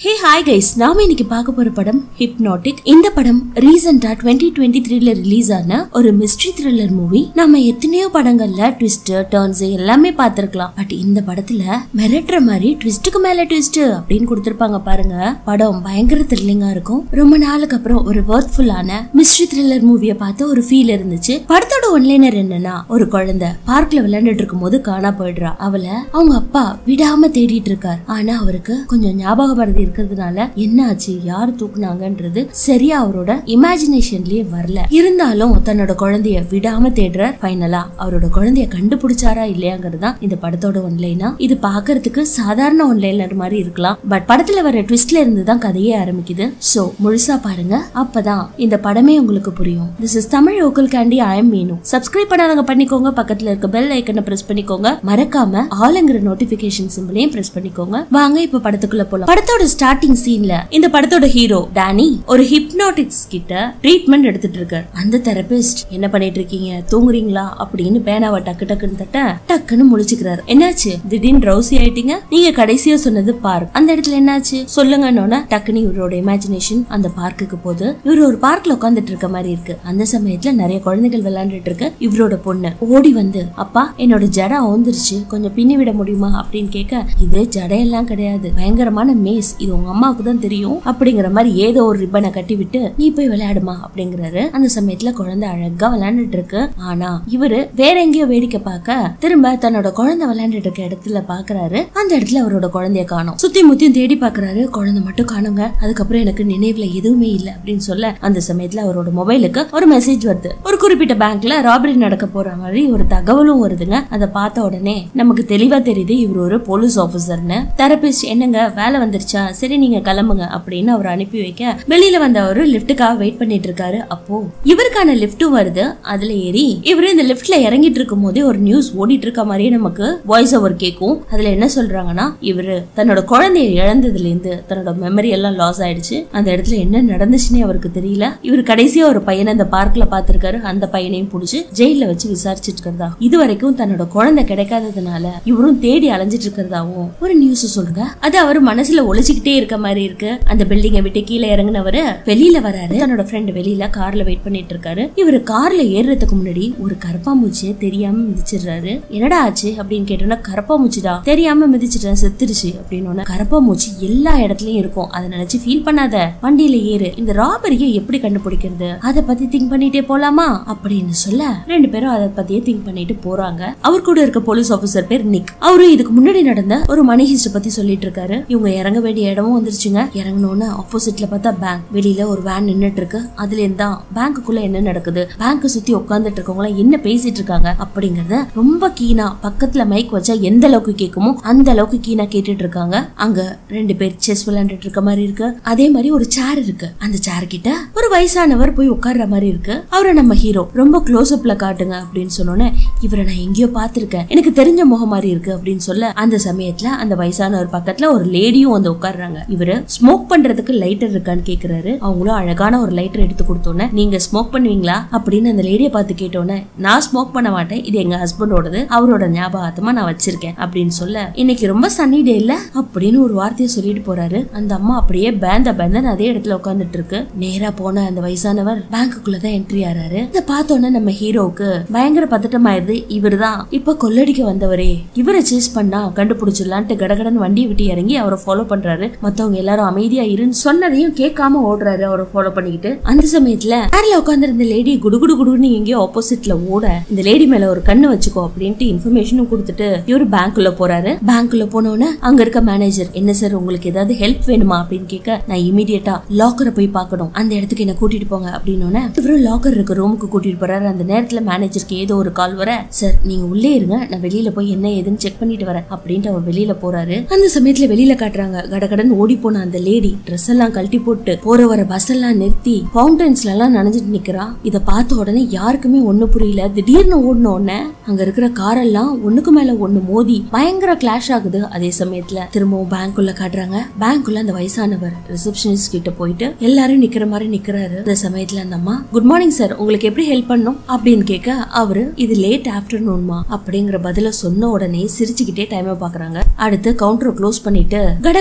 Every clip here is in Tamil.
ஹே ஹாய் கைஸ் நாம இன்னைக்கு பார்க்க போற படம் ஹிப்னாட்டிக் இந்த படம் ரீசெண்டா டுவெண்ட்டி டுவெண்ட்டி த்ரீல ரிலீஸ் ஆன ஒரு மிஸ்ட்ரி த்ரில்லர் மூவி நம்ம எத்தனையோ படங்கள்ல ட்விஸ்ட் டர்ன்ஸ் எல்லாமே பார்த்திருக்கலாம் பட் இந்த படத்துல மிரட்டுற மாதிரி ட்விஸ்ட்டுக்கு மேல ட்விஸ்ட் அப்படின்னு கொடுத்திருப்பாங்க பாருங்க படம் பயங்கர த்ரில்லிங்கா இருக்கும் ரொம்ப நாளுக்கு அப்புறம் ஒரு ஒர்த்ஃபுல்லான மிஸ்ட்ரி த்ரில்லர் மூவியை பார்த்து ஒரு ஃபீல் இருந்துச்சு படத்தோட ஒன்லைனர் என்னன்னா ஒரு குழந்தை பார்க்ல விளையாண்டுட்டு இருக்கும் போது காணா போயிடுறா அவளை அவங்க அப்பா விடாம தேடிட்டு இருக்கார் ஆனா அவருக்கு கொஞ்சம் ஞாபக மறதி இருக்கிறதுனால என்ன ஆச்சு யார் தூக்குனாங்கன்றது சரியா அவரோட இமேஜினேஷன்லயே வரல இருந்தாலும் தன்னோட குழந்தைய விடாம தேடுறார் ஃபைனலா அவரோட குழந்தைய கண்டுபிடிச்சாரா இல்லையாங்கிறது தான் இந்த படத்தோட ஒன்லைனா இது பாக்குறதுக்கு சாதாரண ஒன்லைனர் மாதிரி இருக்கலாம் பட் படத்துல வர ட்விஸ்ட்ல இருந்து தான் கதையே ஆரம்பிக்குது சோ முழுசா பாருங்க அப்பதான் இந்த படமே உங்களுக்கு புரியும் this is Tamil vocal candy I am Meenu subscribe பண்ணாதவங்க பண்ணிக்கோங்க பக்கத்துல இருக்க பெல் ஐக்கனை பிரஸ் பண்ணிக்கோங்க மறக்காம ஆளுங்கிற நோட்டிபிகேஷன் சிம்பிளையும் பிரஸ் பண்ணிக்கோங்க வாங்க இப்ப படத்துக்குள்ள போலாம் படத்தோட ஸ்டார்டிங் சீன்ல இந்த படத்தோட ஹீரோ டானி ஒரு ஹிப்னாட்டிக்ஸ் கிட்ட ட்ரீட்மெண்ட் எடுத்துட்டு இருக்காரு அந்த தெரபிஸ்ட் என்ன பண்ணிட்டு இருக்கீங்க தூங்குறீங்களா அப்படின்னு பேனாவை டக்கு டக்குன்னு தட்ட டக்குன்னு முழிச்சுக்கிறாரு என்னாச்சு திடீர்னு ட்ரௌசி ஆயிட்டீங்க நீங்க கடைசியா சொன்னது பார்க் அந்த இடத்துல என்னாச்சு சொல்லுங்கன்னு டக்குன்னு இவரோட இமேஜினேஷன் அந்த பார்க்குக்கு போகுது இவர் ஒரு பார்க்ல உட்காந்துட்டு இருக்க மாதிரி இருக்கு அந்த சமயத்துல நிறைய குழந்தைகள் விளையாண்டுட்டு இருக்கு இவரோட பொண்ணு ஓடி வந்து அப்பா என்னோட ஜடை அவுந்துருச்சு கொஞ்சம் பின்னி விட முடியுமா அப்படின்னு கேட்க இது ஜடையெல்லாம் கிடையாது பயங்கரமான மேஸ் இது உங்க அம்மாவுக்கு தான் தெரியும் அப்படிங்கிற மாதிரி ஏதோ ஒரு ரிப்பனை கட்டி விட்டு நீ போய் விளையாடுமா அப்படிங்கிறாரு அந்த சமயத்துல குழந்தை அழகா விளையாண்டுட்டு இருக்கு ஆனா இவரு வேற எங்கேயோ வேடிக்கை பார்க்க திரும்ப தன்னோட குழந்தை விளையாண்டுட்டு இருக்க இடத்துல பாக்குறாரு அந்த இடத்துல அவரோட குழந்தைய காணும் சுத்தி முத்தியும் தேடி பாக்குறாரு குழந்தை மட்டும் காணுங்க அதுக்கப்புறம் எனக்கு நினைவுல எதுவுமே இல்ல அப்படின்னு சொல்ல அந்த சமயத்துல அவரோட மொபைலுக்கு ஒரு மெசேஜ் வருது ஒரு குறிப்பிட்ட பேங்க்ல ராபரி நடக்க போற மாதிரி ஒரு தகவலும் வருதுங்க அதை பார்த்த உடனே நமக்கு தெளிவா தெரியுது இவர் ஒரு போலீஸ் ஆபீசர்னு தெரபிஸ்ட் என்னங்க வேலை வந்துருச்சா சரி நீங்க கிளம்புங்க அப்படின்னு அவர் அனுப்பி வைக்க வெளியில வந்த அவரு லிப்டுக்காக வெயிட் பண்ணிட்டு இருக்காரு அப்போ இவருக்கான லிப்டும் வருது அதுல ஏறி இவரு இந்த லிப்ட்ல இறங்கிட்டு இருக்கும் போதே ஒரு நியூஸ் ஓடிட்டு இருக்க மாதிரியே நமக்கு வாய்ஸ் ஓவர் கேட்கும் அதுல என்ன சொல்றாங்கன்னா இவரு தன்னோட குழந்தைய இழந்ததுல இருந்து தன்னோட மெமரி எல்லாம் லாஸ் ஆயிடுச்சு அந்த இடத்துல என்ன நடந்துச்சுன்னே அவருக்கு தெரியல இவர் கடைசியா ஒரு பையனை அந்த பார்க்ல பாத்திருக்காரு அந்த பையனையும் புடிச்சு ஜெயில வச்சு விசாரிச்சிட்டு இருக்கிறதா இது வரைக்கும் தன்னோட குழந்தை கிடைக்காததுனால இவரும் தேடி அலைஞ்சிட்டு இருக்கிறதாவும் ஒரு நியூஸ் சொல்லுங்க அது அவர் மனசுல ஒளிச்சுக்கிட்டே இருக்க மாதிரி இருக்கு அந்த பில்டிங்கை விட்டு கீழே இறங்குனவரு வெளியில வராரு தன்னோட ஃப்ரெண்ட் வெளியில கார்ல வெயிட் பண்ணிட்டு இருக்காரு இவரு கார்ல ஏறுறதுக்கு முன்னாடி ஒரு கரப்பாம்பூச்சியை தெரியாம மிதிச்சிடுறாரு என்னடா ஆச்சு அப்படின்னு கேட்டோம்னா கரப்பாம்பூச்சிடா தெரியாம மிதிச்சிட்டேன் செத்துருச்சு அப்படின்னு கரப்பாம்பூச்சி எல்லா இடத்துலயும் இருக்கும் அதை நினைச்சு ஃபீல் பண்ணாத வண்டியில ஏறு இந்த ராபரியை எப்படி கண்டுபிடிக்கிறது அதை பத்தி திங்க் பண்ணிட்டே போலாமா அப்படின்னு சொல்ல ரெண்டு பேரும் அதை பத்தியே திங்க் பண்ணிட்டு போறாங்க அவர் கூட இருக்க போலீஸ் ஆபீசர் பேர் நிக் அவரு இதுக்கு முன்னாடி நடந்த ஒரு மணி ஹிஸ்ட் பத்தி சொல்லிட்டு இருக்காரு இவங்க இறங்க வேண்டிய இடமும் வந்துருச்சுங்க இறங்கணும்னு ஆப்போசிட்ல பார்த்தா பேங்க் வெளியில ஒரு வேன் நின்னுட்டு இருக்கு அதுல இருந்தா பேங்க்குள்ள என்ன நடக்குது பேங்க் சுத்தி உட்கார்ந்துட்டு இருக்கவங்க என்ன பேசிட்டு இருக்காங்க அப்படிங்கறத ரொம்ப கீனா பக்கத்துல மைக் வச்சா எந்த அளவுக்கு கேட்குமோ அந்த அளவுக்கு கீனா கேட்டுட்டு இருக்காங்க அங்க ரெண்டு பேர் செஸ் விளையாண்டுட்டு இருக்க மாதிரி இருக்கு அதே மாதிரி ஒரு சேர் இருக்கு அந்த சேர் கிட்ட ஒரு வயசானவர் போய் உட்கார்ற மாதிரி இருக்கு அவரை நம்ம ஹீரோ ரொம்ப க்ளோஸ் அப்ல காட்டுங்க அப்படின்னு சொன்னோன்னே இவரை நான் எங்கேயோ பார்த்திருக்கேன் எனக்கு தெரிஞ்ச முகம் மாதிரி இருக்கு அப்படின்னு சொல்ல அந்த சமயத்துல அந்த வயசானவர் பக்கத்துல ஒரு லேடியும் வந்து உட்கார்றாங்க இவரு ஸ்மோக் பண்றதுக்கு லைட்டர் இருக்கான்னு கேக்குறாரு அவங்களும் அழகான ஒரு லைட்டர் எடுத்து கொடுத்தோன்னே நீங்க ஸ்மோக் பண்ணுவீங்களா அப்படின்னு அந்த லேடியை பார்த்து கேட்டோன்னே நான் ஸ்மோக் பண்ண மாட்டேன் இது எங்க ஹஸ்பண்டோடது அவரோட ஞாபகத்தமா நான் வச்சிருக்கேன் அப்படின்னு சொல்ல இன்னைக்கு ரொம்ப சன்னி டே இல்ல அப்படின்னு ஒரு வார்த்தையை சொல்லிட்டு போறாரு அந்த அம்மா அப்படியே பேந்த பேந்தன் அதே இடத்துல உட்காந்துட்டு இருக்கு நேரா போன அந்த வயசானவர் பேங்க்குள்ளதான் என்ட்ரி ஆறாரு இதை பார்த்தோன்னே நம்ம ஹீரோவுக்கு பயங்கர பதட்டமாயிருது இவர்தான் இப்ப கொள்ளடிக்க வந்தவரே இவரை சேஸ் பண்ணா கண்டுபிடிச்சிடலான்ட்டு கடகடன் வண்டியை விட்டு இறங்கி அவரை ஃபாலோ பண்றாரு மத்தவங்க எல்லாரும் அமைதியா இருன்னு சொன்னதையும் கேட்காம ஓடுறாரு அவரை ஃபாலோ பண்ணிக்கிட்டு அந்த சமயத்துல சேர்ல உட்காந்துருந்த லேடி குடுகுடு குடுன்னு எங்கேயோ ஆப்போசிட்ல ஓட இந்த லேடி மேல ஒரு கண்ணு வச்சுக்கோ அப்படின்ட்டு இன்ஃபர்மேஷனும் கொடுத்துட்டு இவரு பேங்க்குள்ள போறாரு பேங்க்குள்ள போனோன்னு அங்க இருக்க மேனேஜர் என்ன சார் உங்களுக்கு ஏதாவது ஹெல்ப் வேணுமா அப்படின்னு கேட்க நான் இமீடியட்டா லாக்கரை போய் பார்க்கணும் அந்த இடத்துக்கு என்ன கூட்டிட்டு போங்க அப்படின்னு இவரு லாக்கர் இருக்க ரூமுக்கு கூட்டிட்டு போறாரு அந்த நேரத்துல மேனேஜருக்கு ஏதோ ஒரு கால் வர சார் நீங்க உள்ளே இருங்க நான் வெளியில போய் என்ன ஏதுன்னு செக் பண்ணிட்டு வரேன் அப்படின்ட்டு அவர் வெளியில போறாரு அந்த சமயத்துல வெளியில காட்டுறாங்க கடகடன் ஓடி போன அந்த லேடி ட்ரெஸ் எல்லாம் கழட்டி போட்டு போற வர பஸ் எல்லாம் நிறுத்தி ஃபவுண்டன்ஸ்ல எல்லாம் நனைஞ்சிட்டு நிக்கிறா இத பார்த்த உடனே யாருக்குமே ஒண்ணு புரியல திடீர்னு ஓடின உடனே அங்க இருக்கிற காரெல்லாம் ஒண்ணுக்கு மேல ஒண்ணு மோதி பயங்கர கிளாஷ் ஆகுது அதே சமயத்துல திரும்பவும் பேங்க்குள்ள காட்டுறாங்க பேங்க்குள்ள அந்த வயசானவர் ரிசப்ஷனிஸ்ட் கிட்ட போயிட்டு எல்லாரும் நிக்கிற மாதிரி நிக்கிறாரு அந்த சமயத்துல அந்த அம்மா குட் மார்னிங் சார் உங்களுக்கு எப்படி ஹெல்ப் பண்ணும் அப்படின்னு கேட்க அவரு இது லேட் ஆஃப்டர்நூன்மா அப்படிங்கிற பதில சொன்ன உடனே சிரிச்சுக்கிட்டே டைமை பாக்குறாங்க அடுத்து கவுண்டரை க்ளோஸ் பண்ணிட்டு கடகடன்ட்டு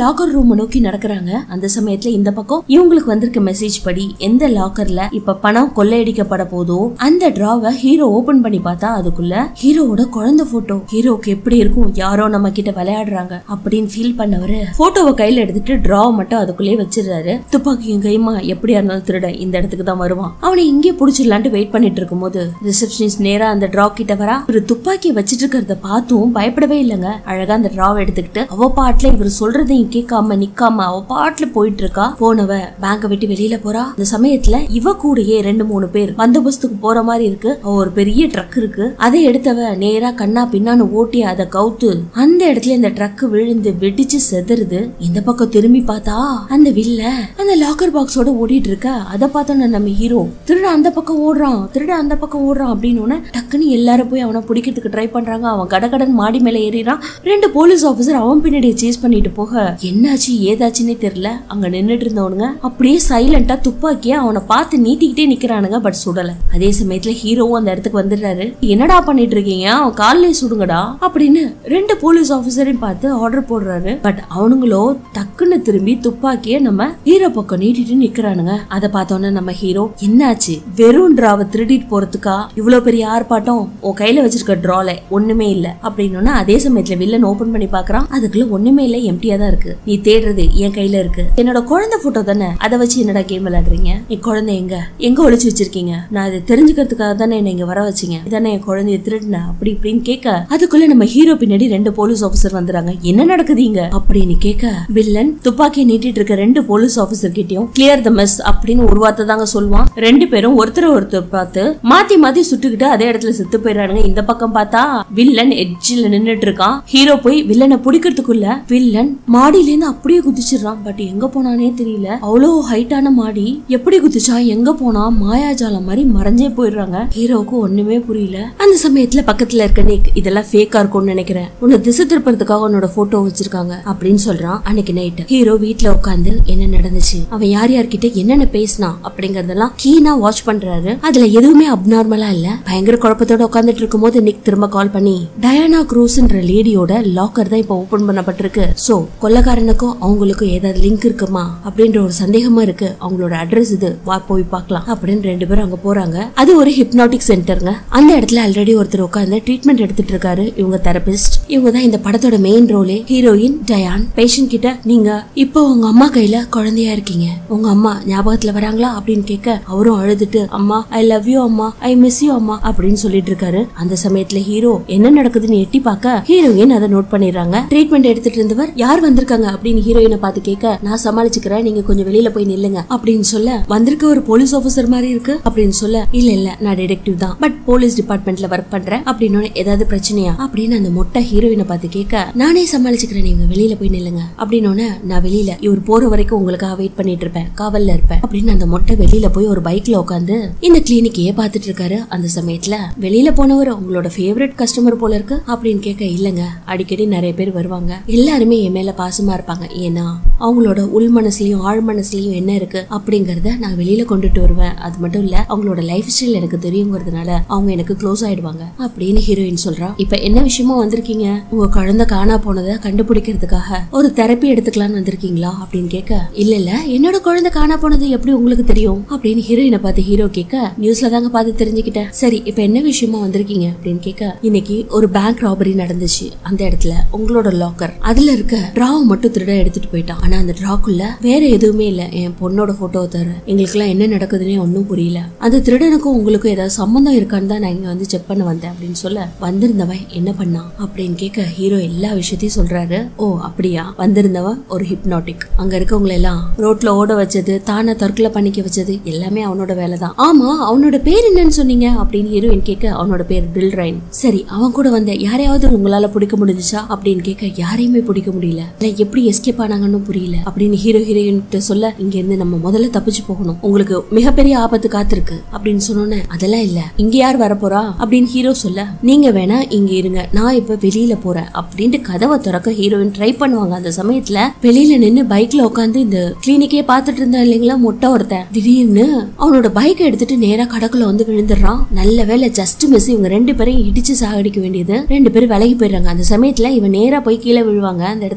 லாக்கர் ரூம் நோக்கி நடக்கிறாங்க அந்த சமயத்துல இந்த பக்கம் இவங்களுக்கு வந்திருக்க மெசேஜ் படி எந்த லாக்கர்ல இப்ப பணம் கொள்ளையடிக்கப்பட போதோ அந்த டிராவை ஹீரோ ஓபன் பண்ணி பார்த்தா அதுக்குள்ள ஹீரோவோட குழந்தை போட்டோ ஹீரோக்கு எப்படி இருக்கும் யாரோ நம்ம கிட்ட விளையாடுறாங்க அப்படின்னு ஃபீல் பண்ணவரு போட்டோவை கையில எடுத்துட்டு டிராவை மட்டும் அதுக்குள்ளே வச்சிடுறாரு துப்பாக்கியும் கைமா எப்படியா இருந்தாலும் திருட இந்த இடத்துக்கு தான் வருவான் அவனை இங்கே புடிச்சிடலான்ட்டு வெயிட் பண்ணிட்டு இருக்கும்போது ரிசப்ஷனிஸ்ட் நேரா அந்த டிரா கிட்ட வரா ஒரு துப்பாக்கியை வச்சிட்டு இருக்கிறத பார்த்தும் பயப்படவே இல்லைங்க அழகா அந்த டிராவை எடுத்துக்கிட்டு அவ பாட்டுல இவர் சொல்றதையும் கேட்காம நிக்காம அவ பாட்டுல போயிட்டு இருக்கா போனவ பேங்க விட்டு வெளியில போறா அந்த சமயத்துல இவ கூடயே ரெண்டு மூணு பேர் பந்தோபஸ்துக்கு போற மாதிரி இருக்கு அவ ஒரு பெரிய ட்ரக் இருக்கு அதை எடுத்தவ நேரா கண்ணா பின்னான்னு ஓட்டி அதை கவுத்து அந்த இடத்துல இந்த ட்ரக் விழுந்து வெடிச்சு செதறுது இந்த பக்கம் திரும்பி பார்த்தா அந்த வில்ல அந்த லாக்கர் பாக்ஸோட ஓடிட்டு இருக்க அதை பார்த்தோன்னா நம்ம ஹீரோ திருட அந்த பக்கம் ஓடுறான் திருட அந்த பக்கம் ஓடுறான் அப்படின்னு உடனே டக்குன்னு எல்லாரும் போய் அவனை பிடிக்கிறதுக்கு ட்ரை பண்றாங்க அவன் கடகடன் மாடி மேல ஏறிறான் ரெண்டு போலீஸ் ஆபீசர் அவன் பின்னாடியே சேஸ் பண்ணிட்டு போக என்னாச்சு ஏதாச்சுன்னே தெரியல அங்க நின்னுட்டு இருந்தவனுங்க அப்படியே சைலண்டா துப்பாக்கிய அவனை பார்த்து நீட்டிக்கிட்டே நிக்கிறானுங்க பட் சுடல அதே சமயத்துல ஹீரோவும் அந்த இடத்துக்கு வந்துடுறாரு என்னடா பண்ணிட்டு இருக்கீங்க அவன் காலிலே சுடுங்கடா அப்படின்னு ரெண்டு போலீஸ் ஆபீசரையும் பார்த்து ஆர்டர் போடுறாரு பட் அவனுங்களோ டக்குன்னு திரும்பி துப்பாக்கிய நம்ம ஹீரோ பக்கம் நீட்டிட்டு நிக்கிறானுங்க அதை பார்த்தோன்னே நம்ம ஹீரோ என்னாச்சு வெறும் டிராவை திருடிட்டு போறதுக்கா இவ்வளவு பெரிய ஆர்ப்பாட்டம் உன் கையில வச்சிருக்க டிரால ஒண்ணுமே இல்ல அப்படின்னு அதே சமயத்துல வில்லன் ஓபன் பண்ணி பாக்குறான் அதுக்குள்ள ஒண்ணுமே இல்ல எம்டியா தான் இருக்கு நீ தேடுறது என் கையில இருக்கு என்னோட குழந்தை போட்டோ தானே அதை வச்சு என்னடா கேம் விளையாடுறீங்க என் குழந்தை எங்க எங்க ஒளிச்சு வச்சிருக்கீங்க நான் இதை தெரிஞ்சுக்கிறதுக்காக தானே என்ன இங்க வர வச்சீங்க இதானே என் குழந்தைய திருடின அப்படி இப்படின்னு கேட்க அதுக்குள்ள நம்ம ஹீரோ பின்னாடி ரெண்டு போலீஸ் ஆபீசர் வந்துறாங்க என்ன நடக்குது இங்க அப்படின்னு கேட்க வில்லன் துப்பாக்கியை நீட்டிட்டு இருக்க ரெண்டு போலீஸ் ஆபீசர் கிட்டயும் கிளியர் த மெஸ் அப்படின்னு ஒரு வார்த்தை தாங்க சொல்லுவான் ரெண்டு பேரும் ஒருத்தர் ஒருத்தர் பார்த்து மாத்தி மாத்தி சுட்டுக்கிட்டு அதே இடத்துல செத்து போயிடுறானுங்க இந்த பக்கம் பார்த்தா வில்லன் எட்ஜில் நின்னுட்டு இருக்கான் ஹீரோ போய் வில்லனை பிடிக்கிறதுக்குள்ள வில்லன் மாடியில இருந்து அப்படியே குதிச்சிடுறான் பட் எங்க போனானே தெரியல அவ்வளோ ஹைட்டான மாடி எப்படி குதிச்சா எங்க போனா மாயாஜாலம் மாதிரி மறைஞ்சே போயிடுறாங்க ஹீரோவுக்கு ஒண்ணுமே புரியல அந்த சமயத்துல பக்கத்துல இருக்க நிக் இதெல்லாம் ஃபேக்கா இருக்கும்னு நினைக்கிறேன் உன்னை திசை திருப்பறதுக்காக உன்னோட போட்டோ வச்சிருக்காங்க அப்படின்னு சொல்றான் அன்னைக்கு நைட் ஹீரோ வீட்ல உட்காந்து என்ன நடந்துச்சு அவன் யார் யார்கிட்ட என்னென்ன பேசினான் அப்படிங்கறதெல்லாம் கீனா வாட்ச் பண்றாரு அதுல எதுவுமே அப்நார்மலா இல்ல பயங்கர குழப்பத்தோட உட்காந்துட்டு இருக்கும்போது நிக் திரும்ப கால் பண்ணி டயானா க்ரூஸ்ன்ற லேடியோட லாக்கர் தான் இப்ப ஓபன் பண்ணப்பட்டிருக்கு சோ கொள்ளக்காரனுக்கும் அவங்களுக்கும் ஏதாவது லிங்க் இருக்குமா அப்படின்ற ஒரு சந்தேகமா இருக்கு அவங்களோட அட்ரஸ் இது வா போய் பார்க்கலாம் அப்படின்னு ரெண்டு பேரும் அங்க போறாங்க அது ஒரு ஹிப்னாட்டிக் சென்டருங்க அந்த இடத்துல ஆல்ரெடி ஒருத்தர் உட்காந்து ட்ரீட்மெண்ட் எடுத்துட்டு இருக்காரு இவங்க தெரபிஸ்ட் இவங்க தான் இந்த படத்தோட மெயின் ரோலே ஹீரோயின் டயான் பேஷண்ட் கிட்ட நீங்க இப்போ உங்க அம்மா கையில குழந்தையா இருக்கீங்க உங்க அம்மா ஞாபகத்துல வராங்களா அப்படின்னு கேட்க அவரும் அழுதுட்டு அம்மா ஐ லவ் யூ அம்மா ஐ மிஸ் யூ அம்மா அப்படின்னு சொல்லிட்டு இருக்காரு அந்த சமயத்துல ஹீரோ என்ன நடக்குதுன்னு எட்டி பார்க்க ஹீரோயின் அதை நோட் பண்ணிடுறாங்க ட்ரீட்மெண்ட் எடுத்துட்டு இருந்தவர் யார் வந்திருக்காங்க அப்படின்னு ஹீரோயினை பார்த்து கேட்க நான் சமாளிச்சுக்கிறேன் நீங்க கொஞ்சம் வெளியில போய் நில்லுங்க அப்படின்னு சொல்ல வந்திருக்க ஒரு போலீஸ் ஆபீசர் மாதிரி இருக்கு அப்படின்னு சொல்ல இல்ல இல்ல நான் டிடெக்டிவ் தான் பட் போலீஸ் டிபார்ட்மெண்ட்ல ஒர்க் பண்றேன் அப்படின்னு ஏதாவது பிரச்சனையா அப்படின்னு அந்த மொட்டை ஹீரோயினை பார்த்து கேட்க நானே சமாளிச்சுக்கிறேன் நீங்க வெளியில போய் நில்லுங்க அப்படின்னு நான் வெளியில இவர் போற வரைக்கும் உங்களுக்காக வெயிட் பண்ணிட்டு இருப்பேன் காவல்ல இருப்பேன் அப்படின்னு அந்த மொட்டை வெளியில போய் ஒரு பைக்ல உட்காந்து இந்த கிளினிக்கையே பார்த்துட்டு இருக்காரு அந்த சமயத்துல வெளியில போனவர் உங்களோட ஃபேவரட் கஸ்டமர் போல இருக்கு அப்படின்னு கேட்க இல்லங்க அடிக்கடி நிறைய பேர் வருவாங்க எல்லாருமே என் மேல பாசமா இருப்பாங்க ஏன்னா அவங்களோட உள் மனசுலயும் ஆழ் மனசுலயும் என்ன இருக்கு அப்படிங்கறத நான் வெளியில கொண்டுட்டு வருவேன் அது மட்டும் இல்ல அவங்களோட லைஃப் ஸ்டைல் எனக்கு தெரியுங்கிறதுனால அவங்க எனக்கு க்ளோஸ் ஆயிடுவாங்க அப்படின்னு ஹீரோயின் சொல்றா இப்ப என்ன விஷயமா வந்திருக்கீங்க உங்க குழந்தை காணா போனதை கண்டுபிடிக்கிறதுக்காக ஒரு தெரப்பி எடுத்துக்கலாம்னு வந்திருக்கீங்களா அப்படின்னு கேட்க இல்ல இல்ல என்னோட குழந்தை காணா போனது எப்படி உங்களுக்கு தெரியும் அப்படின்னு ஹீரோயினை பார்த்து ஹீரோ கேட்க நியூஸ்ல தாங்க பார்த்து தெரிஞ்சுக்கிட்டேன் சரி இப்ப என்ன விஷயமா வந்திருக்கீங்க அப்படின்னு கேட்க இன்னைக்கு ஒரு பேங்க் ராபரி நடந்துச்சு அந்த இடத்துல உங்களோட லாக்கர் அதுல இருக்க டிராவை மட்டும் திருட எடுத்துட்டு போயிட்டான் ஆனா அந்த டிராக்குள்ள வேற எதுவுமே இல்ல என் பொண்ணோட போட்டோ தர எங்களுக்கு எல்லாம் என்ன நடக்குதுன்னே ஒன்னும் புரியல அந்த திருடனுக்கும் உங்களுக்கும் ஏதாவது சம்பந்தம் இருக்கான்னு தான் நான் இங்க வந்து செக் பண்ண வந்தேன் அப்படின்னு சொல்ல வந்திருந்தவன் என்ன பண்ணான் அப்படின்னு கேட்க ஹீரோ எல்லா விஷயத்தையும் சொல்றாரு ஓ அப்படியா வந்திருந்தவன் ஒரு ஹிப்னாட்டிக் அங்க இருக்கவங்க எல்லாம் ரோட்ல ஓட வச்சது தானே தற்கொலை பண்ணிக்க வச்சது எல்லாமே அவனோட வேலை தான் ஆமா அவனோட பேர் என்னன்னு சொன்னீங்க அப்படின்னு ஹீரோயின் கேட்க அவனோட பேர் டில்ரைன் சரி அவன் கூட வந்த யாரையாவது உங்களால பிடிக்க முடிஞ்சுச்சா அப்படின்னு கேட்க யாரையுமே பிடிக்க முடியல இல்ல எப்படி எஸ்கேப் ஆனாங்கன்னு புரியல அப்படின்னு ஹீரோ ஹீரோயின் சொல்ல இங்க இருந்து நம்ம முதல்ல தப்பிச்சு போகணும் உங்களுக்கு மிகப்பெரிய ஆபத்து காத்திருக்கு அப்படின்னு சொன்னோன்னே அதெல்லாம் இல்ல இங்க யார் வரப்போறா அப்படின்னு ஹீரோ சொல்ல நீங்க வேணா இங்க இருங்க நான் இப்ப வெளியில போறேன் அப்படின்ட்டு கதவை திறக்க ஹீரோயின் ட்ரை பண்ணுவாங்க அந்த சமயத்துல வெளியில நின்னு பைக்ல உட்காந்து இந்த கிளினிக்கே பாத்துட்டு இருந்தா இல்லைங்களா மொட்டை ஒருத்தன் திடீர்னு அவனோட பைக்கை எடுத்துட்டு நேரா கடக்குள்ள வந்து விழுந்துடுறான் நல்ல வேலை ஜஸ்ட் மிஸ் இவங்க ரெண்டு பேரையும் இடிச்சு சாகடிக்க வேண்டியது ரெண்டு பேரும் விலகி போயிடுறாங்க அந்த சமயத்துல இவன் நேரா போய் கீழே விழுவாங்க அந்த இடத்துக்கிட்ட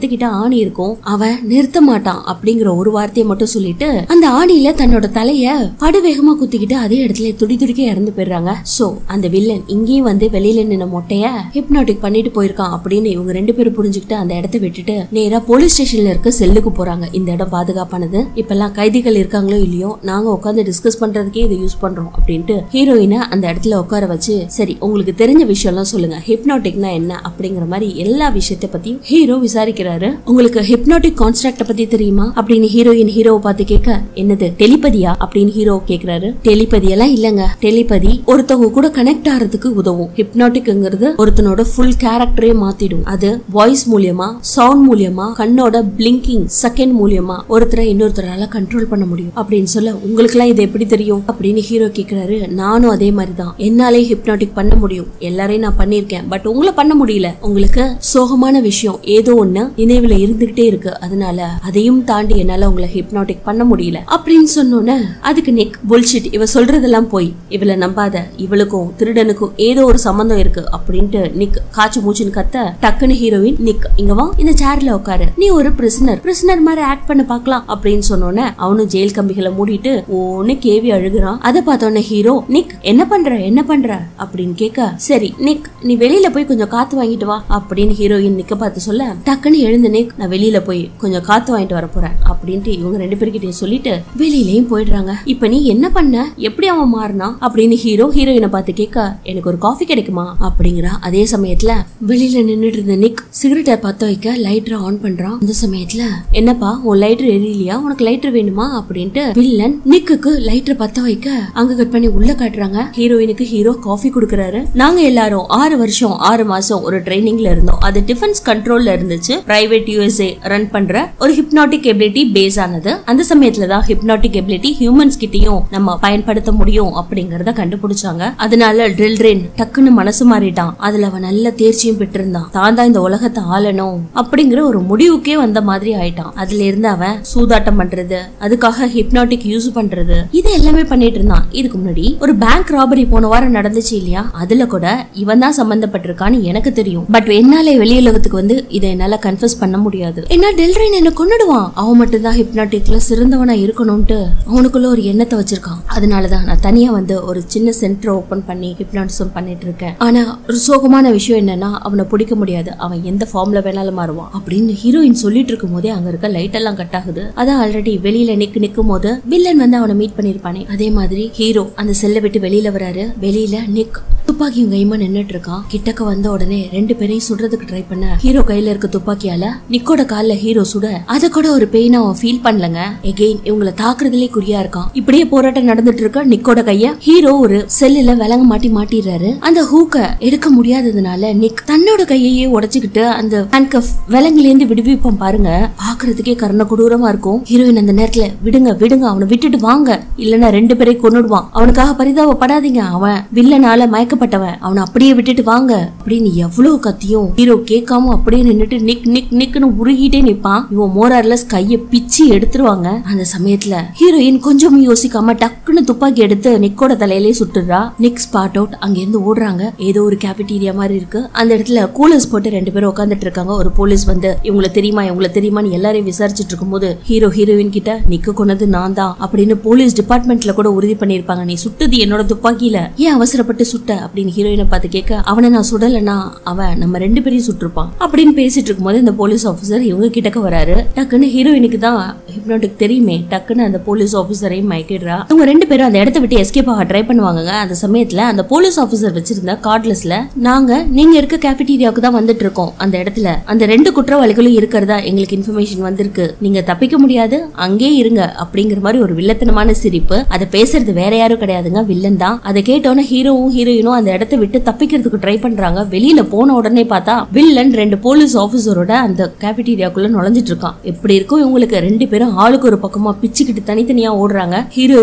ஆணி இருக்கும் அவன் நிறுத்த மாட்டான் அப்படிங்கிற ஒரு வார்த்தையை மட்டும் சொல்லிட்டு அந்த ஆணியில தன்னோட தலைய படுவேகமா குத்திக்கிட்டு அதே இடத்துல துடி துடிக்க இறந்து போயிடுறாங்க சோ அந்த வில்லன் இங்கேயும் வந்து வெளியில நின்ன மொட்டைய ஹிப்னாட்டிக் பண்ணிட்டு போயிருக்கான் அப்படின்னு இவங்க ரெண்டு பேரும் புரிஞ்சுக்கிட்டு அந்த இடத்த விட்டுட்டு நேரா போலீஸ் ஸ்டேஷன்ல இருக்க செல்லுக்கு போறாங்க இந்த இடம் பாதுகாப்பானது இப்பெல்லாம் கைதிகள் இருக்காங்களோ இல்லையோ நாங்க உட்காந்து டிஸ்கஸ் பண்றதுக்கே இதை யூஸ் பண்றோம் அப்படின்ட்டு ஹீரோயினை அந்த இடத்துல உட்கார வச்சு சரி உங்களுக்கு தெரிஞ்ச விஷயம்லாம் சொல்லுங்க ஹிப்னாட்டிக்னா என்ன அப்படிங்கிற மாதிரி எல்லா விஷயத்தை பத்தியும் ஹீரோ விசாரிக்கிறாரு உங்களுக்கு ஹிப்னாட்டிக் கான்ஸ்ட்ரக்ட பத்தி தெரியுமா அப்படின்னு ஹீரோயின் ஹீரோவை பார்த்து கேட்க என்னது டெலிபதியா அப்படின்னு ஹீரோ கேக்குறாரு டெலிபதி எல்லாம் இல்லங்க டெலிபதி ஒருத்தவங்க கூட கனெக்ட் ஆகிறதுக்கு உதவும் ஹிப்னாட்டிக்ங்கிறது ஒருத்தனோட ஃபுல் கேரக்டரே மாத்திடும் அது வாய்ஸ் மூலியமா சவுண்ட் மூலியமா கண்ணோட பிளிங்கிங் செகண்ட் மூலியமா ஒருத்தரை இன்னொருத்தரால கண்ட்ரோல் பண்ண முடியும் அப்படின்னு சொல்ல உங்களுக்கு எல்லாம் இது எப்படி தெரியும் அப்படின்னு ஹீரோ கேக்குறாரு நானும் அதே மாதிரி தான் என்னாலே ஹிப்னாட்டிக் பண்ண முடியும் எல்லாரையும் நான் பண்ணிருக்கேன் பட் உங்களை பண்ண முடியல உங்களுக்கு சோகமான விஷயம் ஏதோ ஒண்ணு நினைவுல இருந்துகிட்டே இருக்கு அதனால அதையும் தாண்டி என்னால உங்களை ஹிப்னாட்டிக் பண்ண முடியல அப்படின்னு சொன்னோன்னே அதுக்கு நிக் புல்ஷிட் இவ சொல்றதெல்லாம் போய் இவளை நம்பாத இவளுக்கும் திருடனுக்கும் ஏதோ ஒரு சம்பந்தம் இருக்கு அப்படின்ட்டு நிக் காச்சு மூச்சுன்னு கத்த டக்குன்னு ஹீரோயின் நிக் இங்க வா இந்த சேர்ல உட்காரு நீ ஒரு பிரிசனர் பிரிசனர் மாதிரி ஆக்ட் பண்ண பார்க்கலாம் அப்படின்னு சொன்னோன்னே அவனும் ஜெயில் கம்பிகளை மூடிட்டு ஓன்னு கேவி அழுகுறான் அதை பார்த்தோன்னே ஹீரோ நிக் என்ன பண்ற என்ன பண்ற அப்படின்னு கேட்க சரி நிக் நீ வெளியில போய் கொஞ்சம் காத்து வாங்கிட்டு வா அப்படின்னு ஹீரோயின் நிக்க பார்த்து சொல்ல டக்குன்னு எழுந்து நிக் நான் வெளியில போய் கொஞ்சம் காத்து வாங்கிட்டு வர போறேன் அப்படின்ட்டு இவங்க ரெண்டு பேர்கிட்டயும் சொல்லிட்டு வெளியிலயும் போயிடுறாங்க இப்ப நீ என்ன பண்ண எப்படி அவன் மாறினா அப்படின்னு ஹீரோ ஹீரோயினை பார்த்து கேட்க எனக்கு ஒரு காஃபி கிடைக்குமா அப்படிங்கிறா அதே சமயத்துல வெளியில நின்னுட்டு இருந்த நிக் சிகரெட்டை பத்த வைக்க லைட்டரை ஆன் பண்றான் அந்த சமயத்துல என்னப்பா உன் லைட்டர் எரியலையா உனக்கு லைட்டர் வேணுமா அப்படின்ட்டு வில்லன் நிக்குக்கு லைட்டர் பத்த வைக்க அங்க கட் பண்ணி உள்ள காட்டுறாங்க ஹீரோயினுக்கு ஹீரோ காஃபி கொடுக்கறாரு நாங்க எல்லாரும் ஆறு வருஷம் ஆறு மாசம் ஒரு ட்ரைனிங்ல இருந்தோம் அது டிஃபென்ஸ் கண்ட்ரோல்ல இருந்துச்சு பிரைவேட் யூஎஸ்ஏ ரன் பண்ற ஒரு ஹிப்னாட்டிக் எபிலிட்டி பேஸ் ஆனது அந்த சமயத்துல தான் ஹிப்னாட்டிக் எபிலிட்டி ஹியூமன்ஸ் கிட்டயும் நம்ம பயன்படுத்த முடியும் அப்படிங்கறத கண்டுபிடிச்சாங்க அதனால ட்ரில் ட்ரெயின் டக்குன்னு மனசு மாறிட்டான் அதுல அவன் நல்ல தேர்ச்சியும் பெற்றிருந்தான் தான் தான் இந்த உலகத்தை ஆளணும் அப்படிங்கிற ஒரு முடிவுக்கே வந்த மாதிரி ஆயிட்டான் அதுல இருந்து அவன் சூதாட்டம் பண்றது அதுக்காக ஹிப்னாட்டிக் யூஸ் பண்றது இது எல்லாமே பண்ணிட்டு இருந்தான் இதுக்கு முன்னாடி ஒரு பேங்க் ராபரி போன வாரம் நடந்துச்சு இல்லையா அதுல கூட இவன் தான் சம்பந்தப்பட்டிருக்கான்னு எனக்கு தெரியும் பட் என்னால வெளியுலகத்துக்கு வந்து இதை என்னால கன்ஃபஸ் பண்ண முடியாது ஏன்னா டெல்ரின் என்ன கொன்னுடுவான் அவன் மட்டும் தான் ஹிப்னாட்டிக்ல சிறந்தவனா இருக்கணும்ட்டு அவனுக்குள்ள ஒரு எண்ணத்தை வச்சிருக்கான் அதனாலதான் நான் தனியா வந்து ஒரு சின்ன சென்டர் ஓபன் பண்ணி ஹிப்னாட்டிசம் பண்ணிட்டு இருக்கேன் ஆனா ஒரு சோகமான விஷயம் என்னன்னா அவனை பிடிக்க முடியாது அவன் எந்த ஃபார்ம்ல வேணாலும் மாறுவான் அப்படின்னு ஹீரோயின் சொல்லிட்டு இருக்கும் போதே அங்க இருக்க லைட் எல்லாம் கட் ஆகுது அதான் ஆல்ரெடி வெளியில நிக்கு நிக்கும் போது வில்லன் வந்து அவனை மீட் பண்ணிருப்பானே அதே மாதிரி ஹீரோ அந்த செல்லை விட்டு வெளியில வராரு வெளியில நிக் துப்பாக்கியும் கைமா நின்னுட்டு இருக்கான் கிட்டக்க வந்த உடனே ரெண்டு பேரையும் சுடுறதுக்கு ட்ரை பண்ண ஹீரோ கையில இருக்க துப்பாக்கியால நிக்கோட கால்ல ஹீரோ சுட அத கூட ஒரு பெயின் அவன் ஃபீல் பண்ணலங்க எகெயின் இவங்கள தாக்குறதுலே குறியா இருக்கான் இப்படியே போராட்டம் நடந்துட்டு இருக்க நிக்கோட கைய ஹீரோ ஒரு செல்லுல விலங்க மாட்டி மாட்டிடுறாரு அந்த ஹூக்க எடுக்க முடியாததுனால நிக் தன்னோட கையையே உடைச்சுக்கிட்டு அந்த ஹேண்ட்கஃப் விலங்குல இருந்து விடுவிப்பான் பாருங்க பாக்குறதுக்கே கர்ண கொடூரமா இருக்கும் ஹீரோயின் அந்த நேரத்துல விடுங்க விடுங்க அவனை விட்டுட்டு வாங்க இல்லன்னா ரெண்டு பேரையும் கொன்னுடுவான் அவனுக்காக பரிதாபப்படாதீங்க அவன் வில்லனால மயக்கப்பட்டவன் அவனை அப்படியே விட்டுட்டு வாங்க அப்படின்னு எவ்வளவு கத்தியும் ஹீரோ கேட்காம அப்படியே நின்னுட்டு நிக் நிக் நிக்னு உருகிட்டே நிப்பான் இவன் மோரார்லஸ் கைய பிச்சு எடுத்துருவாங்க அந்த சமயத்துல ஹீரோயின் கொஞ்சம் யோசிக்காம டக்குன்னு துப்பாக்கி எடுத்து நிக்கோட தலையிலே சுட்டுறா நிக் ஸ்பாட் அவுட் அங்க இருந்து ஓடுறாங்க ஏதோ ஒரு கேபிட்டீரியா மாதிரி இருக்கு அந்த இடத்துல கூலர்ஸ் போட்டு ரெண்டு பேரும் உட்காந்துட்டு இருக்காங்க ஒரு போலீஸ் வந்து இவங்கள தெரியுமா இவங்கள தெரியுமான்னு எல்லாரையும் விசாரிச்சுட்டு இருக்கும்போது ஹீரோ ஹீரோயின் கிட்ட நிக்க கொண்டது நான் தான் அப்படின்னு போலீஸ் டிபார்ட்மெண்ட்ல கூட உறுதி பண்ணிருப்பாங்க நீ சுட்டது என்னோட துப்பாக்கியில ஏன் அவசரப்பட்டு சுட்ட அப்படின்னு ஹீரோயினை பார்த்து கேட்க அவனை நான் சுடலனா அவன் நம்ம ரெண்டு பேரையும் சுட்டிருப்பான் அப்படின்னு பேசிட்டு இருக்கும்போது இந்த போலீஸ் ஆபீசர் இவங்க கிட்டக்க வராரு டக்குன்னு ஹீரோயினுக்கு தான் ஹிப்னாட்டிக் தெரியுமே டக்குன்னு அந்த போலீஸ் ஆபீசரையும் மயக்கிடுறா இவங்க ரெண்டு பேரும் அந்த இடத்த விட்டு எஸ்கேப் ஆக ட்ரை பண்ணுவாங்க அந்த சமயத்துல அந்த போலீஸ் ஆபீசர் வச்சிருந்த கார்ட்லெஸ்ல நாங்க நீங்க இருக்க கேபிட்டீரியாவுக்கு தான் வந்துட்டு இருக்கோம் அந்த இடத்துல அந்த ரெண்டு குற்றவாளிகளும் இருக்கிறதா எங்களுக்கு இன்ஃபர்மேஷன் வந்திருக்கு நீங்க தப்பிக்க முடியாது அங்கே இருங்க அப்படிங்கிற மாதிரி ஒரு வில்லத்தனமான சிரிப்பு அதை பேசுறது வேற யாரும் கிடையாதுங்க வில்லன் தான் அதை கேட்டோன்னே ஹீரோவும் ஹீரோயினும் அந்த இடத்த விட்டு தப்பிக்கிறதுக்கு ட்ரை பண்றாங்க வெளியில போன உடனே பார்த்தா வில்லன் ரெண்டு போலீஸ் ஆபீசரோட அந்த கேபிட்டீரியாக்குள்ள நுழைஞ்சிட்டு இருக்கான் எப்படி இருக்கும் இவங்களுக்கு ரெண்டு பேரும் ஆளுக்கு ஒரு பக்கமா பிச்சுக்கிட்டு தனித்தனியா ஓடுறாங்க ஹீரோ இப்போ ரயில்வே